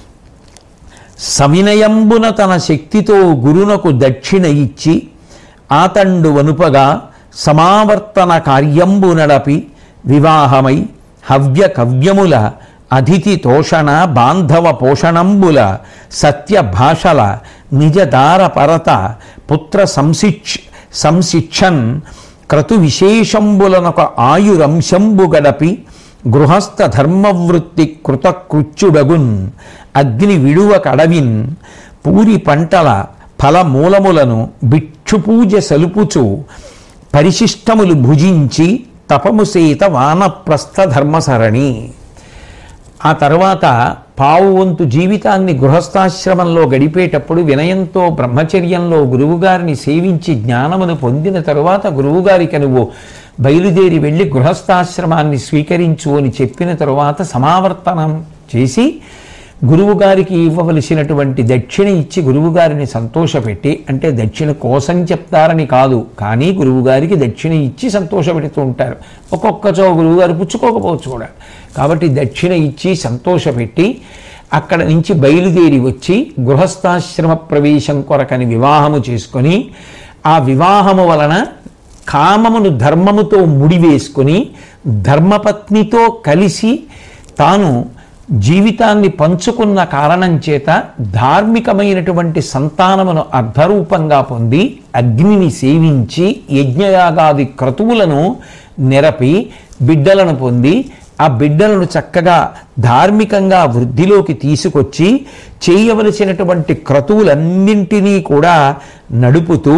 సవినయంబున తన శక్తితో గురునకు దక్షిణ ఇచ్చి ఆతండు వనుపగా సమావర్తన కార్యంబు నడపి వివాహమై హవ్య కవ్యముల అతిథి తోషణ బాంధవ పోషణంబుల సత్య భాషల నిజదార పరత పుత్ర సంశిక్ష సంశిక్షన్ క్రతు విశేషంబులనొక ఆయురంశంబు గడపి గృహస్థ ధర్మవృత్తి కృతకృత్యుడగున్ అగ్ని విడువ కడవిన్ పూరి పంటల ఫలమూలములను భిక్షుపూజ సలుపుచు పరిశిష్టములు భుజించి తపముసేత వానప్రస్థ ధర్మసరణి ఆ తర్వాత పావు వంతు జీవితాన్ని గృహస్థాశ్రమంలో గడిపేటప్పుడు వినయంతో బ్రహ్మచర్యంలో గురువుగారిని సేవించి జ్ఞానమును పొందిన తరువాత గురువుగారికి నువ్వు బయలుదేరి వెళ్ళి గృహస్థాశ్రమాన్ని స్వీకరించు అని చెప్పిన తరువాత సమావర్తనం చేసి గురువుగారికి ఇవ్వవలసినటువంటి దక్షిణ ఇచ్చి గురువుగారిని సంతోషపెట్టి అంటే దక్షిణ కోసం చెప్తారని కాదు కానీ గురువుగారికి దక్షిణ ఇచ్చి సంతోషపెడుతూ ఉంటారు ఒక్కొక్కచో గురువుగారు పుచ్చుకోకపోవచ్చు కూడా కాబట్టి దక్షిణ ఇచ్చి సంతోషపెట్టి అక్కడ నుంచి బయలుదేరి వచ్చి గృహస్థాశ్రమ ప్రవేశం కొరకని వివాహము చేసుకొని ఆ వివాహము వలన కామమును ధర్మముతో ముడివేసుకొని ధర్మపత్నితో కలిసి తాను జీవితాన్ని పంచుకున్న కారణం చేత ధార్మికమైనటువంటి సంతానమును అర్ధరూపంగా పొంది అగ్నిని సేవించి యజ్ఞయాగాది క్రతువులను నెరపి బిడ్డలను పొంది ఆ బిడ్డలను చక్కగా ధార్మికంగా వృద్ధిలోకి తీసుకొచ్చి చేయవలసినటువంటి క్రతువులన్నింటినీ కూడా నడుపుతూ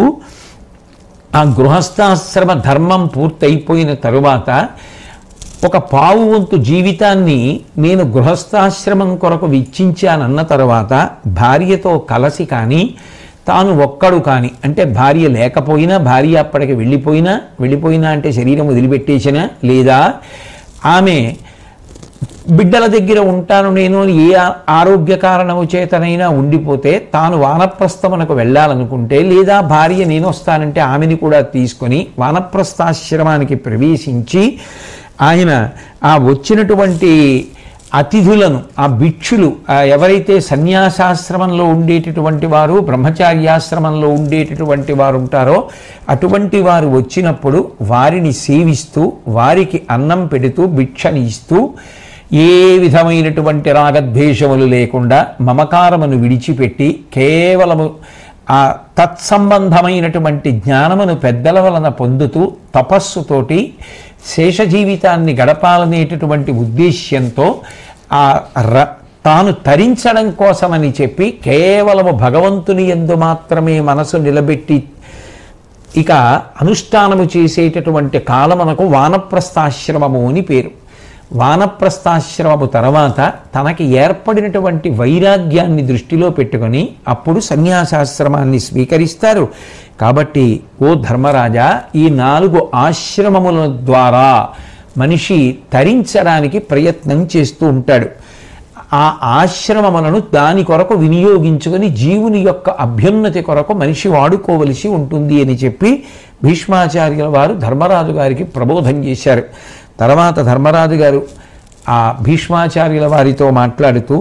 ఆ గృహస్థాశ్రమ ధర్మం పూర్తయిపోయిన తరువాత ఒక పావు వంతు జీవితాన్ని నేను గృహస్థాశ్రమం కొరకు వెచ్చించానన్న తర్వాత భార్యతో కలసి కానీ తాను ఒక్కడు కానీ అంటే భార్య లేకపోయినా భార్య అప్పటికి వెళ్ళిపోయినా వెళ్ళిపోయినా అంటే శరీరం వదిలిపెట్టేసినా లేదా ఆమె బిడ్డల దగ్గర ఉంటాను నేను అని ఏ ఆ- ఆరోగ్య కారణము చేతనైనా ఉండిపోతే తాను వానప్రస్థమునకు వెళ్ళాలనుకుంటే లేదా భార్య నేను వస్తానంటే ఆమెని కూడా తీసుకొని వానప్రస్థాశ్రమానికి ప్రవేశించి ఆయన ఆ వచ్చినటువంటి అతిథులను ఆ భిక్షులు ఆ ఎవరైతే సన్యాసాశ్రమంలో ఉండేటటువంటి వారు బ్రహ్మచార్యాశ్రమంలో ఉండేటటువంటి వారు ఉంటారో అటువంటి వారు వచ్చినప్పుడు వారిని సేవిస్తూ వారికి అన్నం పెడుతూ భిక్షని ఇస్తూ ఏ విధమైనటువంటి రాగద్వేషములు లేకుండా మమకారమును విడిచిపెట్టి కేవలము ఆ తత్సంబంధమైనటువంటి జ్ఞానమును పెద్దల వలన పొందుతూ తపస్సుతోటి శేష జీవితాన్ని గడపాలనేటటువంటి ఉద్దేశ్యంతో ఆ ర తాను తరించడం కోసమని చెప్పి కేవలము భగవంతుని ఎందు మాత్రమే మనసు నిలబెట్టి ఇక అనుష్ఠానము చేసేటటువంటి కాలమునకు వానప్రస్థాశ్రమము అని పేరు వానప్రస్థాశ్రమము తర్వాత తనకి ఏర్పడినటువంటి వైరాగ్యాన్ని దృష్టిలో పెట్టుకొని అప్పుడు సన్యాసాశ్రమాన్ని స్వీకరిస్తారు కాబట్టి ఓ ధర్మరాజా ఈ నాలుగు ఆశ్రమముల ద్వారా మనిషి తరించడానికి ప్రయత్నం చేస్తూ ఉంటాడు ఆ ఆశ్రమములను దాని కొరకు వినియోగించుకొని జీవుని యొక్క అభ్యున్నతి కొరకు మనిషి వాడుకోవలసి ఉంటుంది అని చెప్పి భీష్మాచార్యుల వారు ధర్మరాజు గారికి ప్రబోధం చేశారు తర్వాత ధర్మరాజు గారు ఆ భీష్మాచార్యుల వారితో మాట్లాడుతూ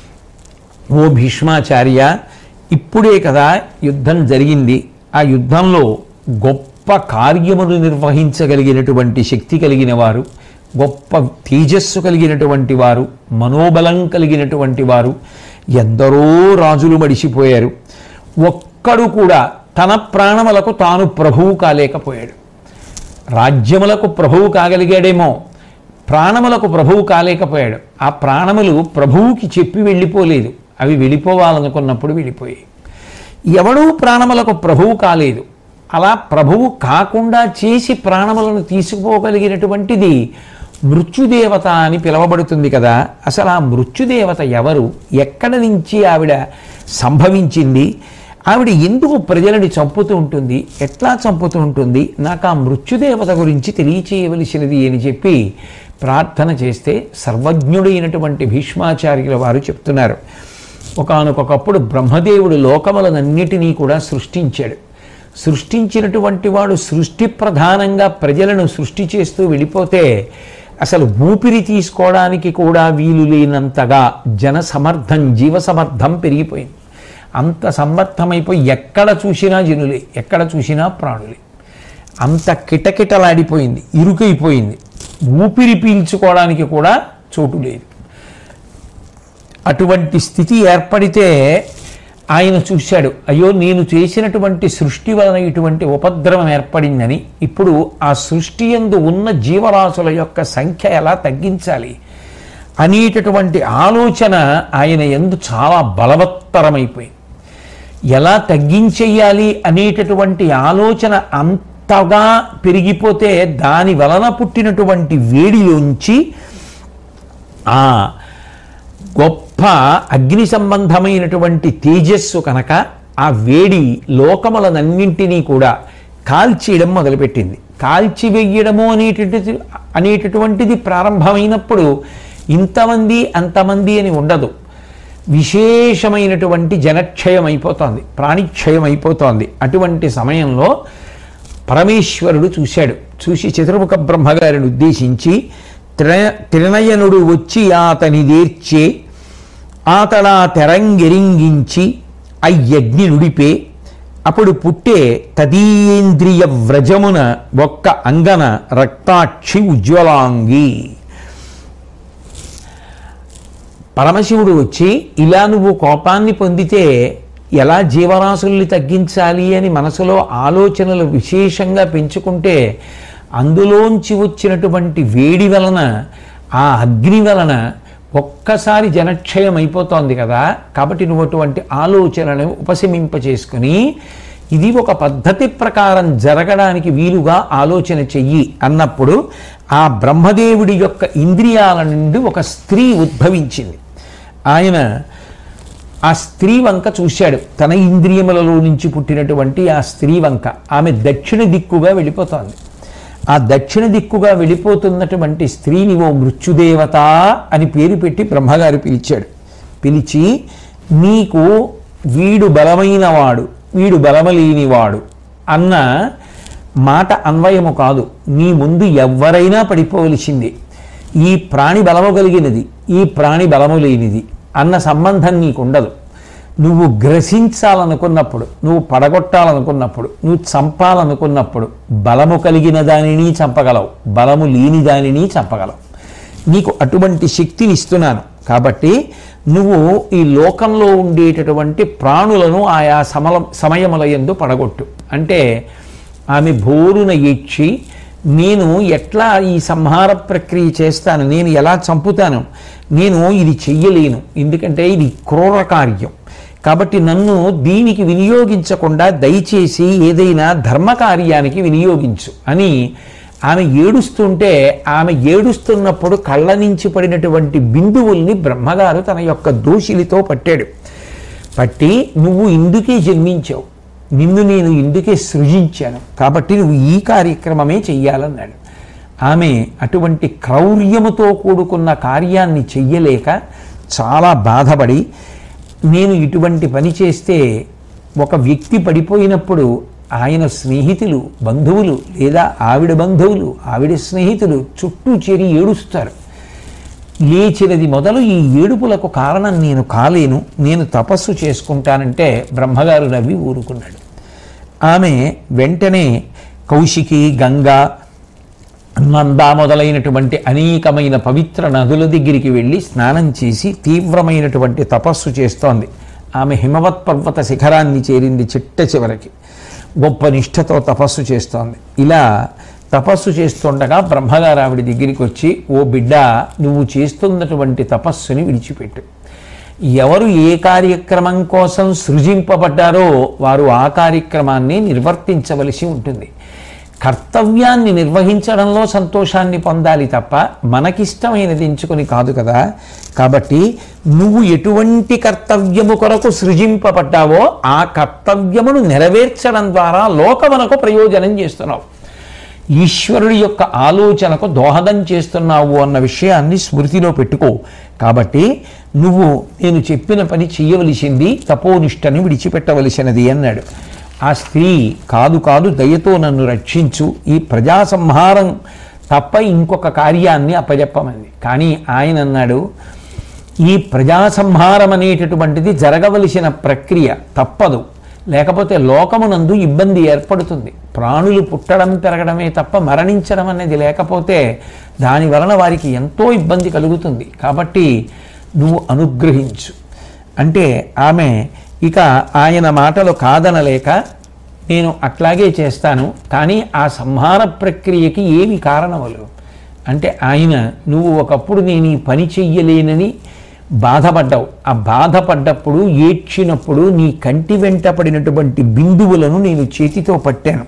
ఓ భీష్మాచార్య ఇప్పుడే కదా యుద్ధం జరిగింది ఆ యుద్ధంలో గొప్ప కార్యములు నిర్వహించగలిగినటువంటి శక్తి కలిగిన వారు గొప్ప తేజస్సు కలిగినటువంటి వారు మనోబలం కలిగినటువంటి వారు ఎందరో రాజులు మడిసిపోయారు ఒక్కడు కూడా తన ప్రాణములకు తాను ప్రభువు కాలేకపోయాడు రాజ్యములకు ప్రభువు కాగలిగాడేమో ప్రాణములకు ప్రభువు కాలేకపోయాడు ఆ ప్రాణములు ప్రభువుకి చెప్పి వెళ్ళిపోలేదు అవి వెళ్ళిపోవాలనుకున్నప్పుడు వెళ్ళిపోయాయి ఎవడూ ప్రాణములకు ప్రభువు కాలేదు అలా ప్రభువు కాకుండా చేసి ప్రాణములను తీసుకుపోగలిగినటువంటిది మృత్యుదేవత అని పిలువబడుతుంది కదా అసలు ఆ మృత్యుదేవత ఎవరు ఎక్కడ నుంచి ఆవిడ సంభవించింది ఆవిడ ఎందుకు ప్రజలని చంపుతూ ఉంటుంది ఎట్లా చంపుతూ ఉంటుంది నాకు ఆ మృత్యుదేవత గురించి తెలియచేయవలసినది అని చెప్పి ప్రార్థన చేస్తే సర్వజ్ఞుడైనటువంటి భీష్మాచార్యుల వారు చెప్తున్నారు ఒకానొకప్పుడు బ్రహ్మదేవుడు లోకములనన్నిటినీ కూడా సృష్టించాడు సృష్టించినటువంటి వాడు సృష్టి ప్రధానంగా ప్రజలను సృష్టి చేస్తూ వెళ్ళిపోతే అసలు ఊపిరి తీసుకోవడానికి కూడా వీలు లేనంతగా జన సమర్థం జీవ సమర్థం పెరిగిపోయింది అంత సమర్థమైపోయి ఎక్కడ చూసినా జనులే ఎక్కడ చూసినా ప్రాణులే అంత కిటకిటలాడిపోయింది ఇరుకైపోయింది ఊపిరి పీల్చుకోవడానికి కూడా చోటు లేదు అటువంటి స్థితి ఏర్పడితే ఆయన చూశాడు అయ్యో నేను చేసినటువంటి సృష్టి వలన ఇటువంటి ఉపద్రవం ఏర్పడిందని ఇప్పుడు ఆ సృష్టి ఎందు ఉన్న జీవరాశుల యొక్క సంఖ్య ఎలా తగ్గించాలి అనేటటువంటి ఆలోచన ఆయన ఎందు చాలా బలవత్తరమైపోయింది ఎలా తగ్గించేయాలి అనేటటువంటి ఆలోచన అంతగా పెరిగిపోతే దాని వలన పుట్టినటువంటి వేడిలోంచి ఆ గొప్ప అగ్ని సంబంధమైనటువంటి తేజస్సు కనుక ఆ వేడి లోకములనన్నింటినీ కూడా కాల్చేయడం మొదలుపెట్టింది కాల్చివేయడము అనేటటువంటి అనేటటువంటిది ప్రారంభమైనప్పుడు ఇంతమంది అంతమంది అని ఉండదు విశేషమైనటువంటి జనక్షయం అయిపోతోంది ప్రాణిక్షయం అయిపోతోంది అటువంటి సమయంలో పరమేశ్వరుడు చూశాడు చూసి చతుర్ముఖ బ్రహ్మగారిని ఉద్దేశించి త్ర త్రినయనుడు వచ్చి అతని దేర్చే ఆతడా తెరంగెరింగించి అయ్యగ్ని నుడిపే అప్పుడు పుట్టే తదీయేంద్రియ వ్రజమున ఒక్క అంగన రక్తాక్షి ఉజ్వలాంగి పరమశివుడు వచ్చి ఇలా నువ్వు కోపాన్ని పొందితే ఎలా జీవరాశుల్ని తగ్గించాలి అని మనసులో ఆలోచనలు విశేషంగా పెంచుకుంటే అందులోంచి వచ్చినటువంటి వేడి వలన ఆ అగ్ని వలన ఒక్కసారి జనక్షయం అయిపోతోంది కదా కాబట్టి నువ్వు అటువంటి ఆలోచనలను ఉపశమింప చేసుకుని ఇది ఒక పద్ధతి ప్రకారం జరగడానికి వీలుగా ఆలోచన చెయ్యి అన్నప్పుడు ఆ బ్రహ్మదేవుడి యొక్క ఇంద్రియాల నుండి ఒక స్త్రీ ఉద్భవించింది ఆయన ఆ స్త్రీ వంక చూశాడు తన ఇంద్రియములలో నుంచి పుట్టినటువంటి ఆ స్త్రీ వంక ఆమె దక్షిణ దిక్కుగా వెళ్ళిపోతోంది ఆ దక్షిణ దిక్కుగా వెళ్ళిపోతున్నటువంటి స్త్రీని ఓ మృత్యుదేవత అని పేరు పెట్టి బ్రహ్మగారు పిలిచాడు పిలిచి నీకు వీడు బలమైనవాడు వీడు బలమలేనివాడు అన్న మాట అన్వయము కాదు నీ ముందు ఎవ్వరైనా పడిపోవలసిందే ఈ ప్రాణి బలము కలిగినది ఈ ప్రాణి బలము లేనిది అన్న సంబంధం నీకు ఉండదు నువ్వు గ్రసించాలనుకున్నప్పుడు నువ్వు పడగొట్టాలనుకున్నప్పుడు నువ్వు చంపాలనుకున్నప్పుడు బలము కలిగిన దానిని చంపగలవు బలము లేని దానిని చంపగలవు నీకు అటువంటి శక్తిని ఇస్తున్నాను కాబట్టి నువ్వు ఈ లోకంలో ఉండేటటువంటి ప్రాణులను ఆయా సమల సమయముల యందు పడగొట్టు అంటే ఆమె బోరున ఏడ్చి నేను ఎట్లా ఈ సంహార ప్రక్రియ చేస్తాను నేను ఎలా చంపుతాను నేను ఇది చెయ్యలేను ఎందుకంటే ఇది క్రూర కార్యం కాబట్టి నన్ను దీనికి వినియోగించకుండా దయచేసి ఏదైనా ధర్మ కార్యానికి వినియోగించు అని ఆమె ఏడుస్తుంటే ఆమె ఏడుస్తున్నప్పుడు కళ్ళ నుంచి పడినటువంటి బిందువుల్ని బ్రహ్మగారు తన యొక్క దోషిలితో పట్టాడు పట్టి నువ్వు ఇందుకే జన్మించావు నిన్ను నేను ఇందుకే సృజించాను కాబట్టి నువ్వు ఈ కార్యక్రమమే చెయ్యాలన్నాడు ఆమె అటువంటి క్రౌర్యముతో కూడుకున్న కార్యాన్ని చెయ్యలేక చాలా బాధపడి నేను ఇటువంటి పని చేస్తే ఒక వ్యక్తి పడిపోయినప్పుడు ఆయన స్నేహితులు బంధువులు లేదా ఆవిడ బంధువులు ఆవిడ స్నేహితులు చుట్టూ చేరి ఏడుస్తారు లేచినది మొదలు ఈ ఏడుపులకు కారణం నేను కాలేను నేను తపస్సు చేసుకుంటానంటే బ్రహ్మగారు నవ్వి ఊరుకున్నాడు ఆమె వెంటనే కౌశికి గంగా నంద మొదలైనటువంటి అనేకమైన పవిత్ర నదుల దగ్గరికి వెళ్ళి స్నానం చేసి తీవ్రమైనటువంటి తపస్సు చేస్తోంది ఆమె హిమవత్ పర్వత శిఖరాన్ని చేరింది చిట్ట చివరికి గొప్ప నిష్ఠతో తపస్సు చేస్తోంది ఇలా తపస్సు చేస్తుండగా బ్రహ్మగారు ఆవిడ దగ్గరికి వచ్చి ఓ బిడ్డ నువ్వు చేస్తున్నటువంటి తపస్సుని విడిచిపెట్టు ఎవరు ఏ కార్యక్రమం కోసం సృజింపబడ్డారో వారు ఆ కార్యక్రమాన్ని నిర్వర్తించవలసి ఉంటుంది కర్తవ్యాన్ని నిర్వహించడంలో సంతోషాన్ని పొందాలి తప్ప మనకిష్టమైనది ఎంచుకొని కాదు కదా కాబట్టి నువ్వు ఎటువంటి కర్తవ్యము కొరకు సృజింపబడ్డావో ఆ కర్తవ్యమును నెరవేర్చడం ద్వారా లోకమునకు ప్రయోజనం చేస్తున్నావు ఈశ్వరుడి యొక్క ఆలోచనకు దోహదం చేస్తున్నావు అన్న విషయాన్ని స్మృతిలో పెట్టుకో కాబట్టి నువ్వు నేను చెప్పిన పని చెయ్యవలసింది తపోనిష్టని విడిచిపెట్టవలసినది అన్నాడు ఆ స్త్రీ కాదు కాదు దయతో నన్ను రక్షించు ఈ ప్రజా సంహారం తప్ప ఇంకొక కార్యాన్ని అప్పజెప్పమంది కానీ ఆయన అన్నాడు ఈ ప్రజా సంహారం అనేటటువంటిది జరగవలసిన ప్రక్రియ తప్పదు లేకపోతే లోకమునందు ఇబ్బంది ఏర్పడుతుంది ప్రాణులు పుట్టడం పెరగడమే తప్ప మరణించడం అనేది లేకపోతే దాని వలన వారికి ఎంతో ఇబ్బంది కలుగుతుంది కాబట్టి నువ్వు అనుగ్రహించు అంటే ఆమె ఇక ఆయన మాటలు కాదనలేక నేను అట్లాగే చేస్తాను కానీ ఆ సంహార ప్రక్రియకి ఏమి కారణములు అంటే ఆయన నువ్వు ఒకప్పుడు నేను ఈ పని చెయ్యలేనని బాధపడ్డావు ఆ బాధపడ్డప్పుడు ఏడ్చినప్పుడు నీ కంటి వెంట పడినటువంటి బిందువులను నేను చేతితో పట్టాను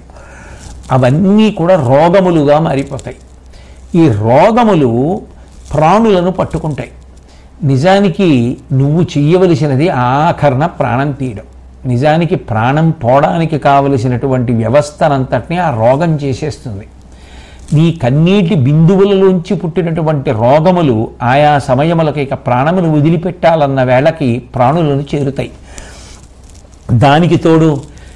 అవన్నీ కూడా రోగములుగా మారిపోతాయి ఈ రోగములు ప్రాణులను పట్టుకుంటాయి నిజానికి నువ్వు చెయ్యవలసినది ఆఖరణ ప్రాణం తీయడం నిజానికి ప్రాణం పోవడానికి కావలసినటువంటి వ్యవస్థనంతటినీ ఆ రోగం చేసేస్తుంది నీ కన్నీటి బిందువులలోంచి పుట్టినటువంటి రోగములు ఆయా సమయములకు ఇక ప్రాణమును వదిలిపెట్టాలన్న వేళకి ప్రాణులను చేరుతాయి దానికి తోడు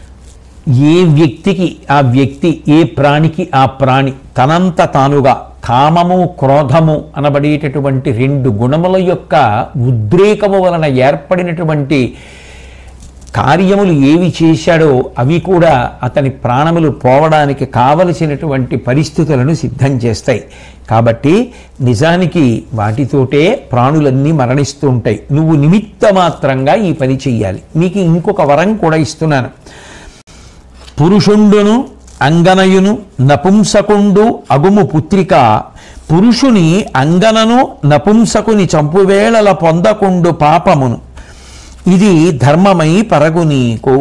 ఏ వ్యక్తికి ఆ వ్యక్తి ఏ ప్రాణికి ఆ ప్రాణి తనంత తానుగా కామము క్రోధము అనబడేటటువంటి రెండు గుణముల యొక్క ఉద్రేకము వలన ఏర్పడినటువంటి కార్యములు ఏవి చేశాడో అవి కూడా అతని ప్రాణములు పోవడానికి కావలసినటువంటి పరిస్థితులను సిద్ధం చేస్తాయి కాబట్టి నిజానికి వాటితోటే ప్రాణులన్నీ మరణిస్తూ ఉంటాయి నువ్వు నిమిత్త మాత్రంగా ఈ పని చెయ్యాలి నీకు ఇంకొక వరం కూడా ఇస్తున్నాను పురుషుండును అంగనయును నపుంసకుండు అగుము పుత్రిక పురుషుని అంగనను నపుంసకుని చంపువేళల పొందకుండు పాపమును ఇది ధర్మమై పరగు నీకు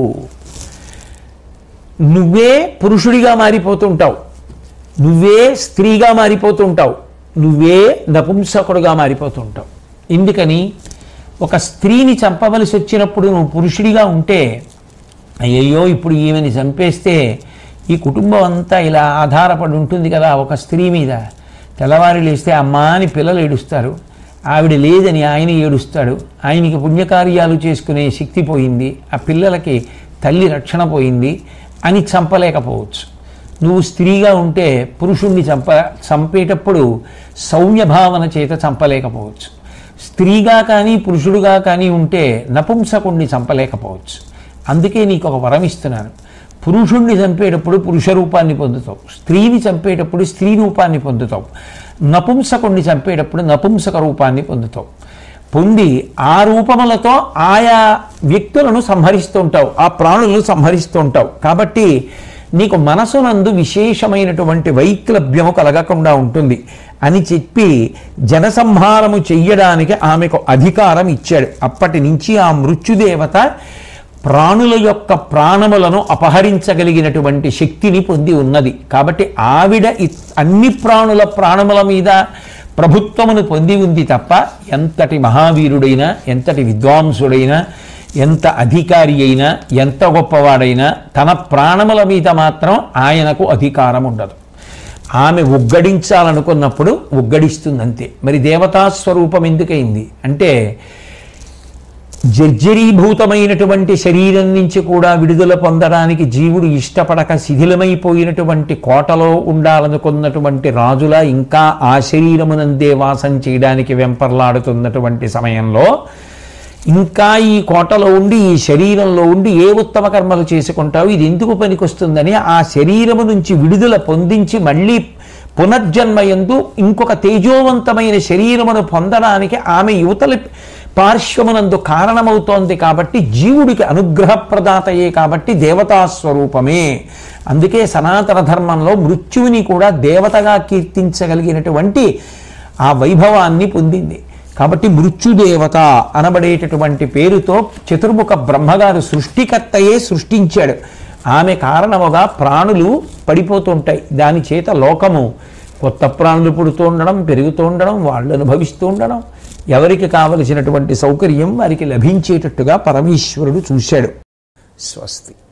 నువ్వే పురుషుడిగా మారిపోతుంటావు నువ్వే స్త్రీగా మారిపోతుంటావు నువ్వే నపుంసకుడుగా మారిపోతుంటావు ఎందుకని ఒక స్త్రీని చంపవలసి వచ్చినప్పుడు నువ్వు పురుషుడిగా ఉంటే అయ్యయ్యో ఇప్పుడు ఈమెని చంపేస్తే ఈ కుటుంబం అంతా ఇలా ఆధారపడి ఉంటుంది కదా ఒక స్త్రీ మీద తెల్లవారి లేస్తే అమ్మా అని పిల్లలు ఏడుస్తారు ఆవిడ లేదని ఆయన ఏడుస్తాడు ఆయనకి పుణ్యకార్యాలు చేసుకునే శక్తి పోయింది ఆ పిల్లలకి తల్లి రక్షణ పోయింది అని చంపలేకపోవచ్చు నువ్వు స్త్రీగా ఉంటే పురుషుణ్ణి చంప చంపేటప్పుడు సౌమ్య భావన చేత చంపలేకపోవచ్చు స్త్రీగా కానీ పురుషుడుగా కానీ ఉంటే నపుంసకుణ్ణి చంపలేకపోవచ్చు అందుకే నీకు ఒక వరం ఇస్తున్నాను పురుషుణ్ణి చంపేటప్పుడు పురుష రూపాన్ని పొందుతావు స్త్రీని చంపేటప్పుడు స్త్రీ రూపాన్ని పొందుతావు నపుంసకుణ్ణి చంపేటప్పుడు నపుంసక రూపాన్ని పొందుతావు పొంది ఆ రూపములతో ఆయా వ్యక్తులను సంహరిస్తూ ఉంటావు ఆ ప్రాణులను సంహరిస్తూ ఉంటావు కాబట్టి నీకు మనసునందు విశేషమైనటువంటి వైక్లభ్యము కలగకుండా ఉంటుంది అని చెప్పి జనసంహారము చెయ్యడానికి ఆమెకు అధికారం ఇచ్చాడు అప్పటి నుంచి ఆ మృత్యుదేవత ప్రాణుల యొక్క ప్రాణములను అపహరించగలిగినటువంటి శక్తిని పొంది ఉన్నది కాబట్టి ఆవిడ ఇ- అన్ని ప్రాణుల ప్రాణముల మీద ప్రభుత్వమును పొంది ఉంది తప్ప ఎంతటి మహావీరుడైనా ఎంతటి విద్వాంసుడైనా ఎంత అధికారి అయినా ఎంత గొప్పవాడైనా తన ప్రాణముల మీద మాత్రం ఆయనకు అధికారం ఉండదు ఆమె ఉగ్గడించాలనుకున్నప్పుడు ఉగ్గడిస్తుంది మరి దేవతా స్వరూపం ఎందుకైంది అంటే జర్జరీభూతమైనటువంటి శరీరం నుంచి కూడా విడుదల పొందడానికి జీవుడు ఇష్టపడక శిథిలమైపోయినటువంటి కోటలో ఉండాలనుకున్నటువంటి రాజుల ఇంకా ఆ శరీరమునందే వాసం చేయడానికి వెంపర్లాడుతున్నటువంటి సమయంలో ఇంకా ఈ కోటలో ఉండి ఈ శరీరంలో ఉండి ఏ ఉత్తమ కర్మలు చేసుకుంటావు ఇది ఎందుకు పనికొస్తుందని ఆ శరీరము నుంచి విడుదల పొందించి మళ్ళీ పునర్జన్మయందు ఇంకొక తేజోవంతమైన శరీరమును పొందడానికి ఆమె యువతల పార్శ్వమునందు కారణమవుతోంది కాబట్టి జీవుడికి అనుగ్రహప్రదాతయే కాబట్టి దేవతా స్వరూపమే అందుకే సనాతన ధర్మంలో మృత్యువుని కూడా దేవతగా కీర్తించగలిగినటువంటి ఆ వైభవాన్ని పొందింది కాబట్టి మృత్యుదేవత అనబడేటటువంటి పేరుతో చతుర్ముఖ బ్రహ్మగారు సృష్టికర్తయే సృష్టించాడు ఆమె కారణముగా ప్రాణులు పడిపోతుంటాయి దాని చేత లోకము కొత్త ప్రాణులు పుడుతూ ఉండడం పెరుగుతూ ఉండడం వాళ్ళు అనుభవిస్తూ ఉండడం ఎవరికి కావలసినటువంటి సౌకర్యం వారికి లభించేటట్టుగా పరమేశ్వరుడు చూశాడు స్వస్తి